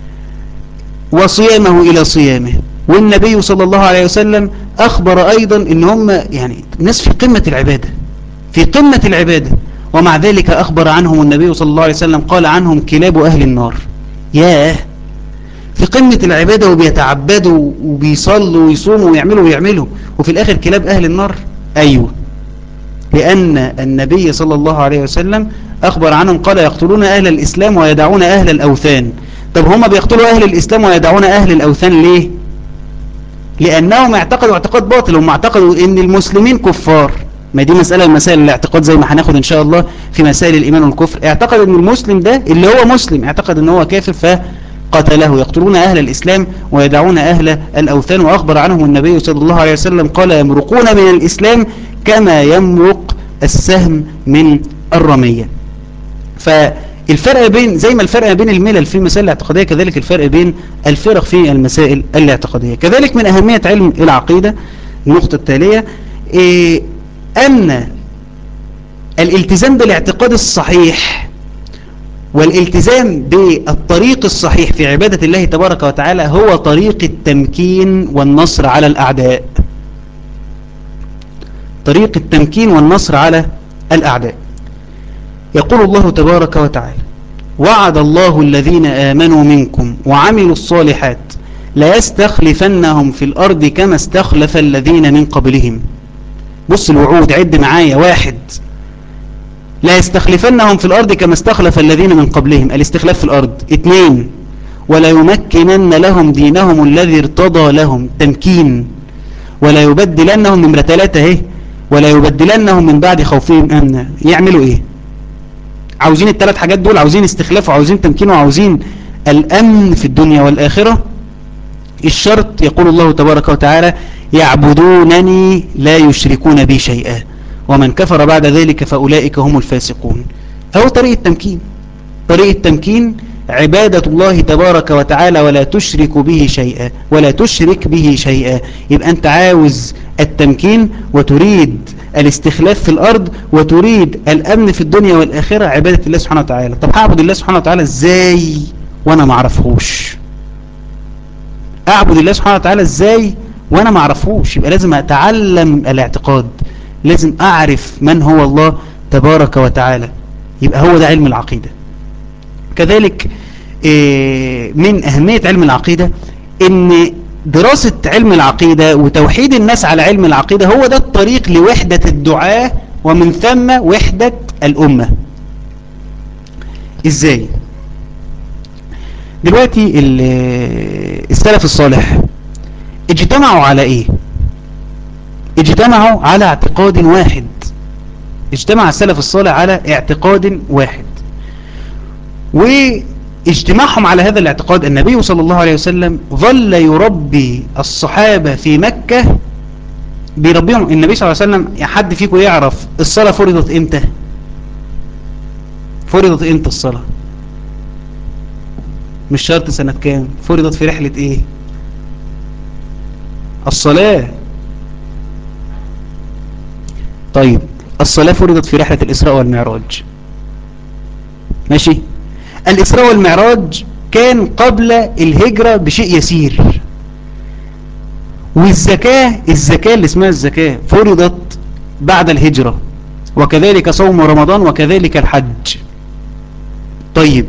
وصيامه إلى صيامه والنبي صلى الله عليه وسلم أخبر أيضا إن هم يعني ناس في قمة العبادة في قمة العبادة ومع ذلك أخبر عنهم النبي صلى الله عليه وسلم قال عنهم كلاب أهل النار ياه في قمة العبادة وبيتعبدوا وبيصلوا ويصوموا ويعملوا ويعملوا وفي الآخر كلاب أهل النار أيوة لأن النبي صلى الله عليه وسلم أخبر عنهم قال يقتلون أهل الإسلام ويدعون أهل الأوثان طب هم بيقتلوا أهل الإسلام ويدعون أهل الأوثان ليه لأنهم اعتقدوا اعتقاد باطل هم اعتقدوا أن المسلمين كفار ما دي مسألة من مسائل الاعتقاد زي ما هناخد ان شاء الله في مسائل الايمان والكفر اعتقد ان المسلم ده اللي هو مسلم اعتقد ان هو كافر فقتله يقتلون اهل الاسلام ويدعون اهل الاوثان واخبر عنهم النبي صلى الله عليه وسلم قال يمرقون من الاسلام كما يمرق السهم من الرمية فالفرق بين زي ما الفرق بين الملل في المسائل الاعتقادية كذلك الفرق بين الفرق في المسائل الاعتقادية كذلك من أهمية علم العقيدة النقطة التالية إيه أن الالتزام بالاعتقاد الصحيح والالتزام بالطريق الصحيح في عبادة الله تبارك وتعالى هو طريق التمكين والنصر على الأعداء طريق التمكين والنصر على الأعداء يقول الله تبارك وتعالى وعد الله الذين آمنوا منكم وعملوا الصالحات لا يستخلفنهم في الأرض كما استخلف الذين من قبلهم بص الوعود عد معايا واحد لا يستخلفنهم في الأرض كما استخلف الذين من قبلهم الاستخلاف في الأرض اثنين ولا يمكنن لهم دينهم الذي ارتضى لهم تمكين ولا يبدلنهم نمرة ثلاثة اهي ولا يبدلنهم من بعد خوفهم أمنا يعملوا ايه عاوزين الثلاث حاجات دول عاوزين استخلاف وعاوزين تمكين وعاوزين الأمن في الدنيا والآخرة الشرط يقول الله تبارك وتعالى يعبدونني لا يشركون بي شيئا ومن كفر بعد ذلك فأولئك هم الفاسقون أهو طريق التمكين طريق التمكين عبادة الله تبارك وتعالى ولا تشرك به شيئا ولا تشرك به شيئا يبقى أنت عاوز التمكين وتريد الاستخلاف في الأرض وتريد الأمن في الدنيا والآخرة عبادة الله سبحانه وتعالى طب هعبد الله سبحانه وتعالى ازاي وانا ما اعرفهوش اعبد الله سبحانه وتعالى ازاي وانا ما اعرفهوش يبقى لازم اتعلم الاعتقاد لازم اعرف من هو الله تبارك وتعالى يبقى هو ده علم العقيدة كذلك من اهمية علم العقيدة ان دراسة علم العقيدة وتوحيد الناس على علم العقيدة هو ده الطريق لوحدة الدعاء ومن ثم وحدة الأمة ازاي دلوقتي السلف الصالح اجتمعوا على ايه اجتمعوا على اعتقاد واحد اجتمع السلف الصالح على اعتقاد واحد واجتماعهم على هذا الاعتقاد النبي صلى الله عليه وسلم ظل يربي الصحابة في مكة بيربيهم النبي صلى الله عليه وسلم حد فيكم يعرف الصلاة فرضت امتى فرضت امتى الصلاة مش شرط سنة كام فرضت في رحلة ايه الصلاة طيب الصلاة فرضت في رحلة الإسراء والمعراج ماشي الإسراء والمعراج كان قبل الهجرة بشيء يسير والزكاة الزكاة اللي اسمها الزكاة فرضت بعد الهجرة وكذلك صوم رمضان وكذلك الحج طيب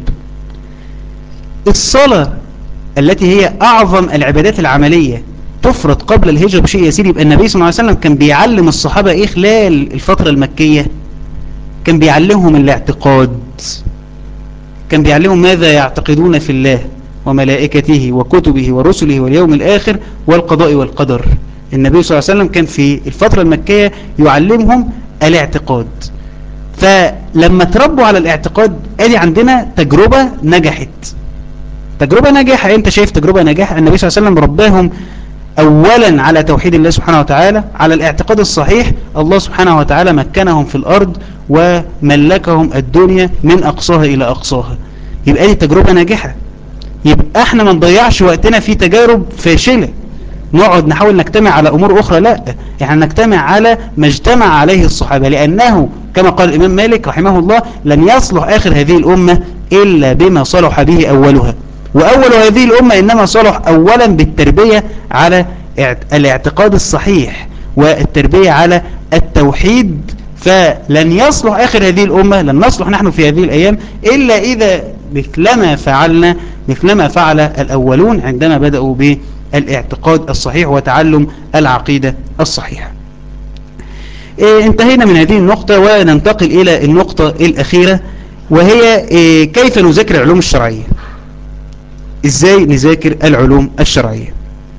الصلاة التي هي أعظم العبادات العملية تفرض قبل الهجرة بشيء يسير يبقى النبي صلى الله عليه وسلم كان بيعلم الصحابة إيه خلال الفترة المكية كان بيعلمهم الاعتقاد كان بيعلمهم ماذا يعتقدون في الله وملائكته وكتبه ورسله واليوم الآخر والقضاء والقدر النبي صلى الله عليه وسلم كان في الفترة المكية يعلمهم الاعتقاد فلما تربوا على الاعتقاد ادي عندنا تجربة نجحت تجربة ناجحة انت شايف تجربة ناجحة النبي صلى الله عليه وسلم رباهم اولا على توحيد الله سبحانه وتعالى على الاعتقاد الصحيح الله سبحانه وتعالى مكنهم في الارض وملكهم الدنيا من اقصاها الى اقصاها يبقى دي تجربة ناجحة يبقى احنا ما نضيعش وقتنا في تجارب فاشلة نقعد نحاول نجتمع على امور اخرى لا احنا نجتمع على ما اجتمع عليه الصحابة لانه كما قال الامام مالك رحمه الله لن يصلح اخر هذه الامة الا بما صلح به اولها وأول هذه الأمة إنما صلح أولا بالتربية على الاعتقاد الصحيح والتربية على التوحيد فلن يصلح آخر هذه الأمة لن نصلح نحن في هذه الأيام إلا إذا مثلما فعلنا مثلما فعل الأولون عندما بدأوا بالاعتقاد الصحيح وتعلم العقيدة الصحيحة إيه انتهينا من هذه النقطة وننتقل إلى النقطة الأخيرة وهي إيه كيف نذاكر العلوم الشرعية ازاي نذاكر العلوم الشرعية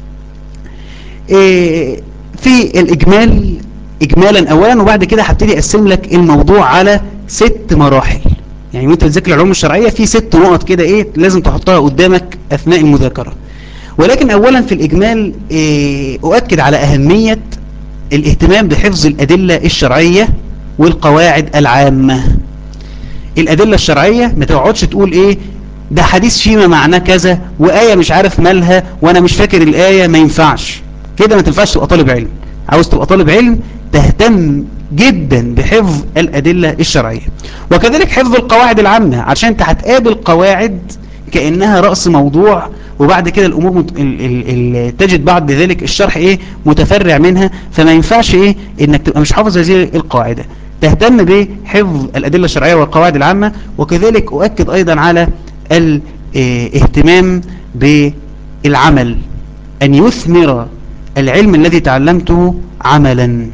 إيه في الاجمال اجمالا اولا وبعد كده هبتدي اقسم لك الموضوع على ست مراحل يعني وانت بتذاكر العلوم الشرعية في ست نقط كده ايه لازم تحطها قدامك اثناء المذاكرة ولكن اولا في الاجمال إيه اؤكد على اهمية الاهتمام بحفظ الادلة الشرعية والقواعد العامة الادلة الشرعية ما تقعدش تقول ايه ده حديث فيما معناه كذا وآية مش عارف مالها وانا مش فاكر الآية ما ينفعش كده ما تنفعش تبقى طالب علم عاوز تبقى طالب علم تهتم جدا بحفظ الأدلة الشرعية وكذلك حفظ القواعد العامة عشان انت هتقابل قواعد كأنها رأس موضوع وبعد كده الأمور مت... ال... ال... ال... تجد بعد ذلك الشرح ايه متفرع منها فما ينفعش ايه انك تبقى مش حافظ هذه القاعدة تهتم بحفظ الأدلة الشرعية والقواعد العامة وكذلك أؤكد أيضا على الاهتمام بالعمل أن يثمر العلم الذي تعلمته عملا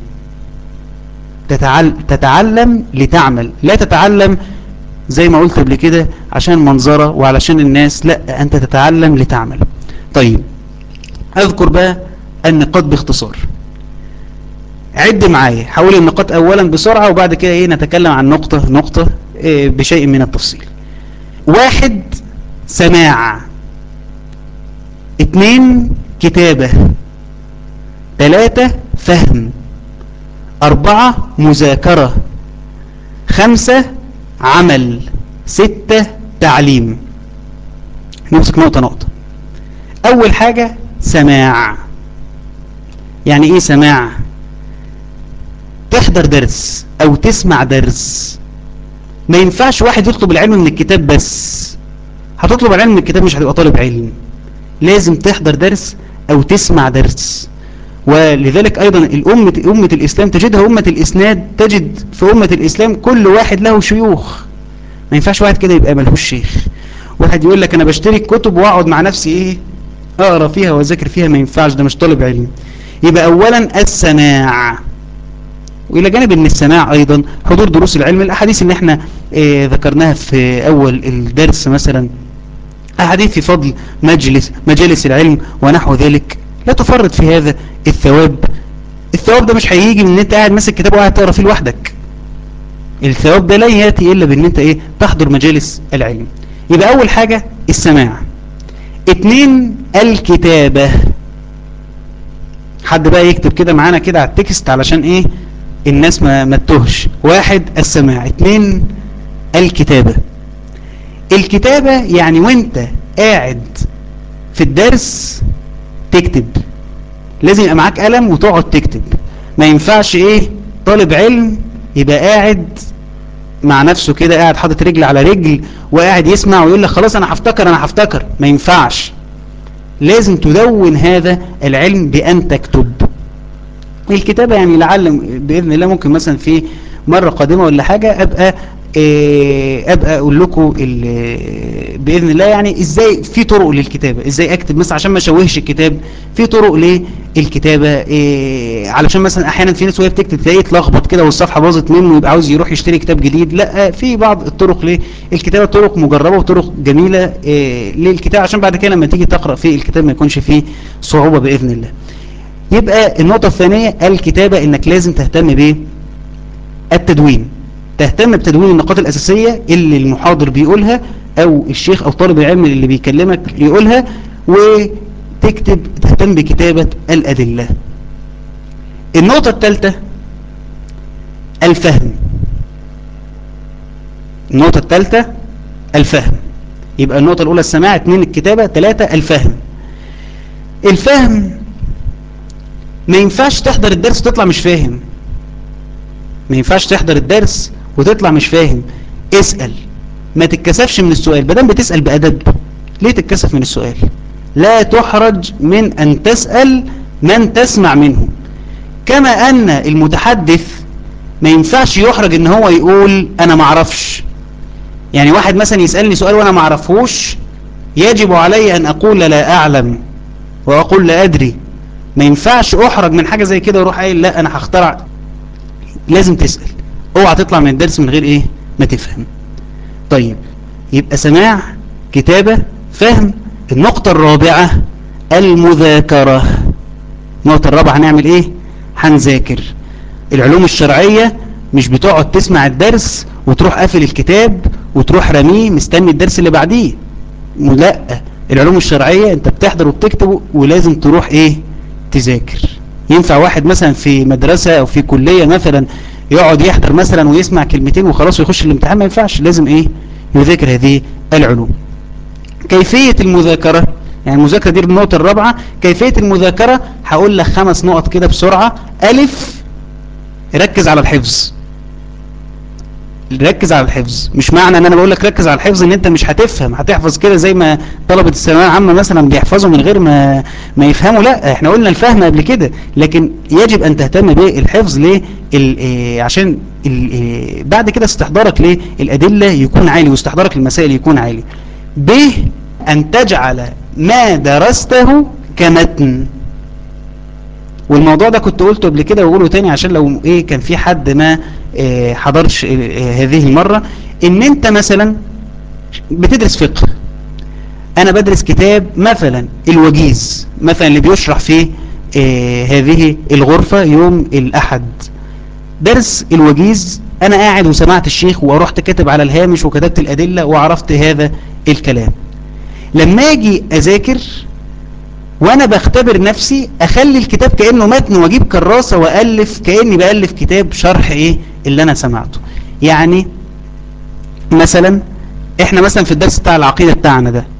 تتعلم لتعمل لا تتعلم زي ما قلت قبل كده عشان منظرة وعلشان الناس لا أنت تتعلم لتعمل طيب أذكر بقى النقاط باختصار عد معايا حول النقاط أولا بسرعة وبعد كده إيه نتكلم عن نقطة نقطة إيه بشيء من التفصيل واحد سماع اتنين كتابة تلاتة فهم أربعة مذاكرة خمسة عمل ستة تعليم نمسك نقطة نقطة أول حاجة سماع يعني إيه سماع تحضر درس أو تسمع درس ما ينفعش واحد يطلب العلم من الكتاب بس هتطلب العلم من الكتاب مش هتبقى طالب علم لازم تحضر درس أو تسمع درس ولذلك أيضا الأمة أمة الإسلام تجدها أمة الإسناد تجد في أمة الإسلام كل واحد له شيوخ ما ينفعش واحد كده يبقى ملهوش شيخ واحد يقول لك أنا بشتري كتب وأقعد مع نفسي إيه أقرأ فيها وأذاكر فيها ما ينفعش ده مش طالب علم يبقى أولا السماع وإلى جانب أن السماع أيضا حضور دروس العلم الأحاديث اللي احنا اه ذكرناها في أول الدرس مثلا أحاديث في فضل مجلس مجالس العلم ونحو ذلك لا تفرط في هذا الثواب الثواب ده مش هيجي من ان انت قاعد ماسك كتاب وقاعد تقرا فيه لوحدك الثواب ده لا ياتي الا بان انت ايه تحضر مجالس العلم يبقى اول حاجة السماع اتنين الكتابة حد بقى يكتب كده معانا كده على التكست علشان ايه الناس ما ما تتوهش واحد السماع اتنين الكتابة الكتابة يعني وانت قاعد في الدرس تكتب لازم يبقى معاك قلم وتقعد تكتب ما ينفعش ايه طالب علم يبقى قاعد مع نفسه كده قاعد حاطط رجل على رجل وقاعد يسمع ويقول لك خلاص انا هفتكر انا هفتكر ما ينفعش لازم تدون هذا العلم بأن تكتب الكتابة يعني لعل بإذن الله ممكن مثلا في مرة قادمة ولا حاجة أبقى ابقى اقول لكم باذن الله يعني ازاي في طرق للكتابه ازاي اكتب مثلا عشان ما اشوهش الكتاب في طرق للكتابه إيه علشان مثلا احيانا في ناس وهي بتكتب تلاقيه اتلخبط كده والصفحه باظت منه ويبقى عاوز يروح يشتري كتاب جديد لا في بعض الطرق للكتابه طرق مجربه وطرق جميله إيه للكتاب عشان بعد كده لما تيجي تقرا في الكتاب ما يكونش فيه صعوبه باذن الله يبقى النقطه الثانيه الكتابه انك لازم تهتم بايه التدوين تهتم بتدوين النقاط الأساسية اللي المحاضر بيقولها أو الشيخ أو طالب العلم اللي بيكلمك يقولها وتكتب تهتم بكتابة الأدلة النقطة الثالثة الفهم النقطة الثالثة الفهم يبقى النقطة الأولى السماع اثنين الكتابة ثلاثة الفهم الفهم ما ينفعش تحضر الدرس وتطلع مش فاهم ما ينفعش تحضر الدرس وتطلع مش فاهم اسأل ما تتكسفش من السؤال بدل بتسأل بأدب ليه تتكسف من السؤال لا تحرج من أن تسأل من تسمع منه كما أن المتحدث ما ينفعش يحرج ان هو يقول انا معرفش يعني واحد مثلا يسألني سؤال وانا معرفهوش يجب علي ان اقول لا اعلم واقول لا ادري ما ينفعش احرج من حاجة زي كده واروح قايل لا انا هخترع لازم تسأل اوعى تطلع من الدرس من غير ايه ما تفهم طيب يبقى سماع كتابة فهم النقطة الرابعة المذاكرة النقطة الرابعة هنعمل ايه هنذاكر العلوم الشرعية مش بتقعد تسمع الدرس وتروح قافل الكتاب وتروح رميه مستني الدرس اللي بعديه لا العلوم الشرعية انت بتحضر وبتكتب ولازم تروح ايه تذاكر ينفع واحد مثلا في مدرسة او في كلية مثلا يقعد يحضر مثلا ويسمع كلمتين وخلاص ويخش الامتحان ما ينفعش لازم ايه يذاكر هذه العلوم كيفية المذاكرة يعني المذاكرة دي النقطة الرابعة كيفية المذاكرة هقول لك خمس نقط كده بسرعة ألف ركز على الحفظ ركز على الحفظ مش معنى ان انا بقول لك ركز على الحفظ ان انت مش هتفهم هتحفظ كده زي ما طلبة الثانويه العامه مثلا بيحفظوا من غير ما ما يفهموا لا احنا قلنا الفهم قبل كده لكن يجب ان تهتم بالحفظ ليه إيه عشان إيه بعد كده استحضارك للادله يكون عالي واستحضارك للمسائل يكون عالي ب ان تجعل ما درسته كمتن والموضوع ده كنت قلته قبل كده واقوله تاني عشان لو ايه كان في حد ما إيه حضرش إيه هذه المرة ان انت مثلا بتدرس فقه انا بدرس كتاب مثلا الوجيز مثلا اللي بيشرح فيه إيه هذه الغرفة يوم الاحد درس الوجيز انا قاعد وسمعت الشيخ ورحت كاتب على الهامش وكتبت الادلة وعرفت هذا الكلام لما اجي اذاكر وانا بختبر نفسي اخلي الكتاب كأنه متن واجيب كراسة والف كأني بألف كتاب شرح ايه اللي انا سمعته يعني مثلا احنا مثلا في الدرس بتاع العقيدة بتاعنا ده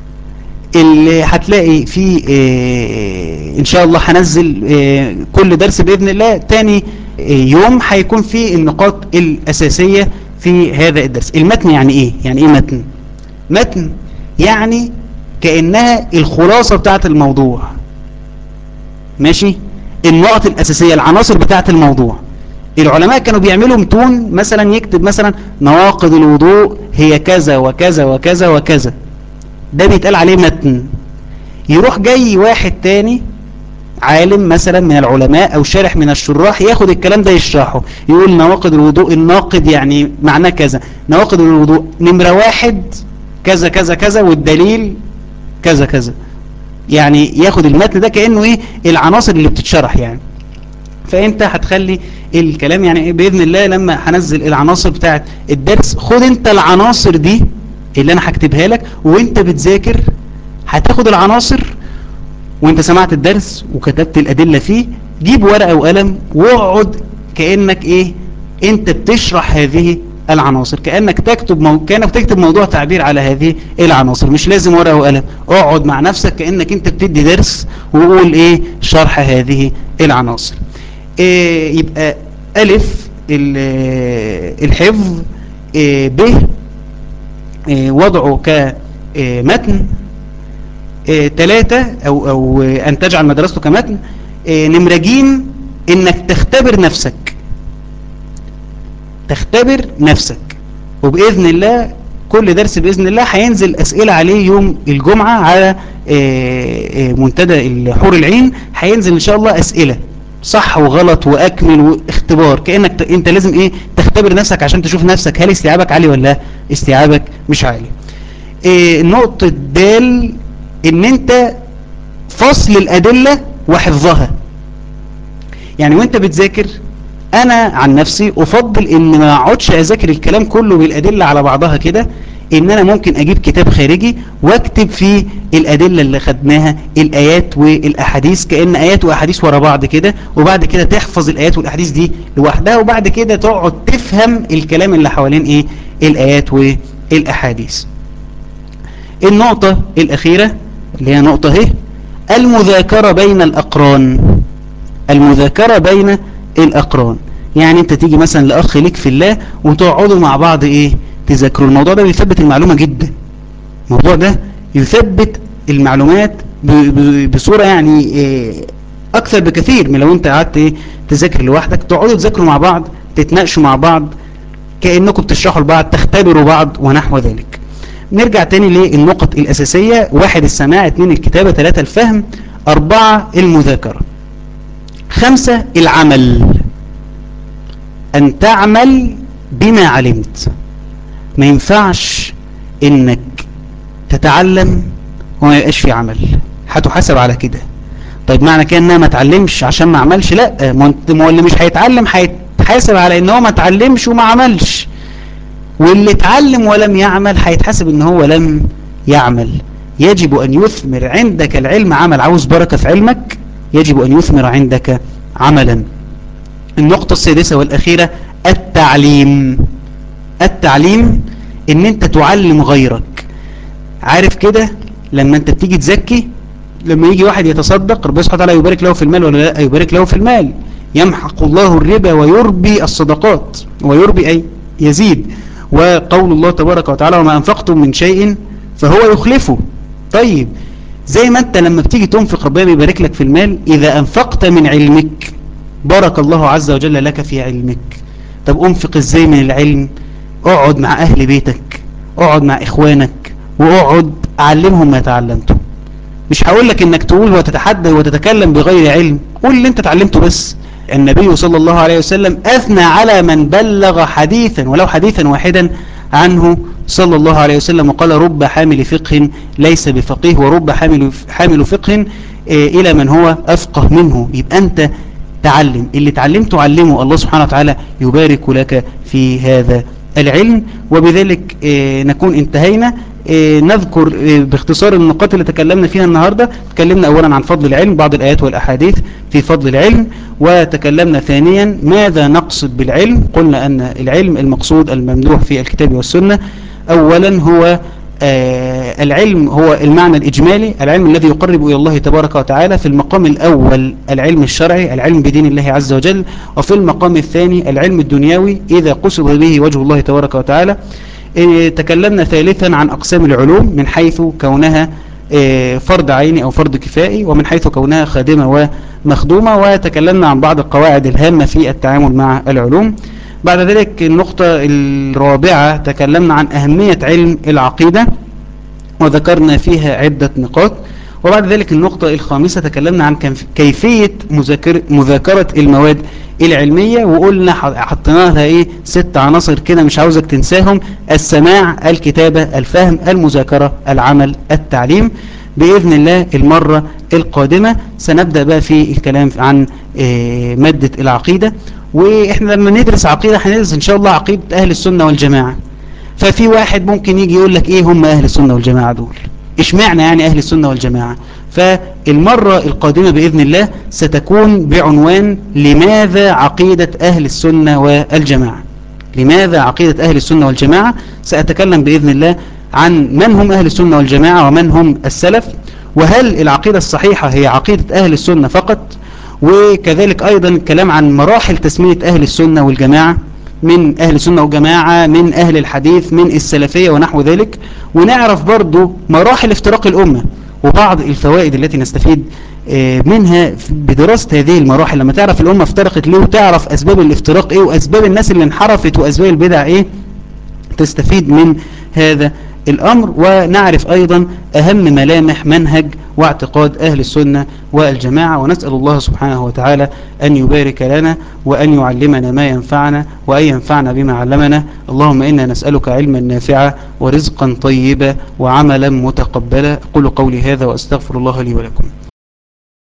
اللي هتلاقي فيه اه ان شاء الله هنزل اه كل درس باذن الله تاني اه يوم هيكون فيه النقاط الاساسية في هذا الدرس المتن يعني ايه يعني ايه متن متن يعني كأنها الخلاصة بتاعت الموضوع ماشي النقط الأساسية العناصر بتاعت الموضوع العلماء كانوا بيعملوا متون مثلا يكتب مثلا نواقض الوضوء هي كذا وكذا وكذا وكذا ده بيتقال عليه متن يروح جاي واحد تاني عالم مثلا من العلماء او شارح من الشراح ياخد الكلام ده يشرحه يقول نواقض الوضوء الناقض يعني معناه كذا نواقض الوضوء نمرة واحد كذا كذا كذا والدليل كذا كذا يعني ياخد المتن ده كأنه ايه العناصر اللي بتتشرح يعني فانت هتخلي الكلام يعني ايه باذن الله لما هنزل العناصر بتاعت الدرس خد انت العناصر دي اللي انا هكتبها لك وانت بتذاكر هتاخد العناصر وانت سمعت الدرس وكتبت الادله فيه جيب ورقه وقلم واقعد كانك ايه انت بتشرح هذه العناصر كأنك تكتب مو... كأنك تكتب موضوع تعبير على هذه العناصر مش لازم ورقة وقلم اقعد مع نفسك كأنك انت بتدي درس وقول ايه شرح هذه العناصر إيه يبقى ألف الحفظ إيه ب إيه وضعه كمتن إيه تلاتة أو, أو أن تجعل مدرسته كمتن إيه نمرة جيم إنك تختبر نفسك تختبر نفسك وبإذن الله كل درس بإذن الله هينزل أسئلة عليه يوم الجمعة على منتدى الحور العين هينزل إن شاء الله أسئلة صح وغلط وأكمل واختبار كأنك انت لازم ايه تختبر نفسك عشان تشوف نفسك هل استيعابك عالي ولا استيعابك مش عالي إيه نقطة دال ان انت فصل الأدلة وحفظها يعني وانت بتذاكر انا عن نفسي افضل ان ما اقعدش اذاكر الكلام كله بالادله على بعضها كده ان انا ممكن اجيب كتاب خارجي واكتب فيه الادله اللي خدناها الايات والاحاديث كان ايات واحاديث ورا بعض كده وبعد كده تحفظ الايات والاحاديث دي لوحدها وبعد كده تقعد تفهم الكلام اللي حوالين ايه الايات والاحاديث النقطه الاخيره اللي هي نقطه اهي المذاكره بين الاقران المذاكره بين الأقران يعني انت تيجي مثلا لأخ ليك في الله وتقعدوا مع بعض ايه تذاكروا الموضوع ده بيثبت المعلومة جدا الموضوع ده يثبت المعلومات بصورة يعني إيه اكثر بكثير من لو انت قعدت ايه تذاكر لوحدك تقعدوا تذاكروا مع بعض تتناقشوا مع بعض كأنكم بتشرحوا لبعض تختبروا بعض ونحو ذلك نرجع تاني للنقط الأساسية واحد السماع اثنين الكتابة ثلاثة الفهم أربعة المذاكرة خمسة العمل أن تعمل بما علمت ما ينفعش إنك تتعلم وما يبقاش في عمل هتحاسب على كده طيب معنى كده انها ما تعلمش عشان ما عملش لا ما هو اللي مش هيتعلم هيتحاسب على ان هو ما تعلمش وما عملش واللي اتعلم ولم يعمل هيتحاسب ان هو لم يعمل يجب ان يثمر عندك العلم عمل عاوز بركة في علمك يجب أن يثمر عندك عملا النقطة السادسة والأخيرة التعليم التعليم ان انت تعلم غيرك عارف كده لما انت بتيجي تزكي لما يجي واحد يتصدق ربنا سبحانه وتعالى يبارك له في المال ولا لا يبارك له في المال يمحق الله الربا ويربي الصدقات ويربي أي يزيد وقول الله تبارك وتعالى وما أنفقتم من شيء فهو يخلفه طيب زي ما أنت لما بتيجي تنفق ربنا بيبارك لك في المال إذا أنفقت من علمك بارك الله عز وجل لك في علمك طب أنفق إزاي من العلم اقعد مع أهل بيتك اقعد مع إخوانك واقعد علمهم ما تعلمته مش هقول لك انك تقول وتتحدى وتتكلم بغير علم قول اللي انت اتعلمته بس النبي صلى الله عليه وسلم أثنى على من بلغ حديثا ولو حديثا واحدا عنه صلى الله عليه وسلم وقال رب حامل فقه ليس بفقيه ورب حامل حامل فقه إلى من هو أفقه منه يبقى أنت تعلم اللي تعلمته علمه الله سبحانه وتعالى يبارك لك في هذا العلم وبذلك نكون انتهينا نذكر باختصار النقاط اللي تكلمنا فيها النهاردة تكلمنا أولا عن فضل العلم بعض الآيات والأحاديث في فضل العلم وتكلمنا ثانيا ماذا نقصد بالعلم قلنا أن العلم المقصود الممدوح في الكتاب والسنة أولا هو آه العلم هو المعنى الإجمالي العلم الذي يقرب إلى الله تبارك وتعالى في المقام الأول العلم الشرعي العلم بدين الله عز وجل وفي المقام الثاني العلم الدنيوي إذا قصد به وجه الله تبارك وتعالى آه تكلمنا ثالثا عن أقسام العلوم من حيث كونها آه فرض عيني أو فرض كفائي ومن حيث كونها خادمة ومخدومة وتكلمنا عن بعض القواعد الهامة في التعامل مع العلوم بعد ذلك النقطة الرابعة تكلمنا عن أهمية علم العقيدة وذكرنا فيها عدة نقاط وبعد ذلك النقطة الخامسة تكلمنا عن كيفية مذاكرة, مذاكرة المواد العلمية وقلنا حطينا لها ايه ست عناصر كده مش عاوزك تنساهم السماع الكتابة الفهم المذاكرة العمل التعليم بإذن الله المرة القادمة سنبدأ بقى في الكلام عن مادة العقيدة واحنا لما ندرس عقيدة هندرس ان شاء الله عقيدة اهل السنة والجماعة ففي واحد ممكن يجي يقول لك ايه هم اهل السنة والجماعة دول اشمعنى يعني اهل السنة والجماعة فالمرة القادمة بإذن الله ستكون بعنوان لماذا عقيدة اهل السنة والجماعة لماذا عقيدة اهل السنة والجماعة سأتكلم بإذن الله عن من هم اهل السنة والجماعة ومن هم السلف وهل العقيدة الصحيحة هي عقيدة اهل السنة فقط وكذلك أيضا الكلام عن مراحل تسمية أهل السنة والجماعة من أهل السنة والجماعة من أهل الحديث من السلفية ونحو ذلك ونعرف برضو مراحل افتراق الأمة وبعض الفوائد التي نستفيد منها بدراسة هذه المراحل لما تعرف الأمة افترقت ليه وتعرف أسباب الافتراق إيه وأسباب الناس اللي انحرفت وأسباب البدع إيه تستفيد من هذا الأمر ونعرف أيضا أهم ملامح منهج واعتقاد أهل السنة والجماعة ونسأل الله سبحانه وتعالى أن يبارك لنا وأن يعلمنا ما ينفعنا وأن ينفعنا بما علمنا اللهم إنا نسألك علما نافعا ورزقا طيبا وعملا متقبلا قل قولي هذا وأستغفر الله لي ولكم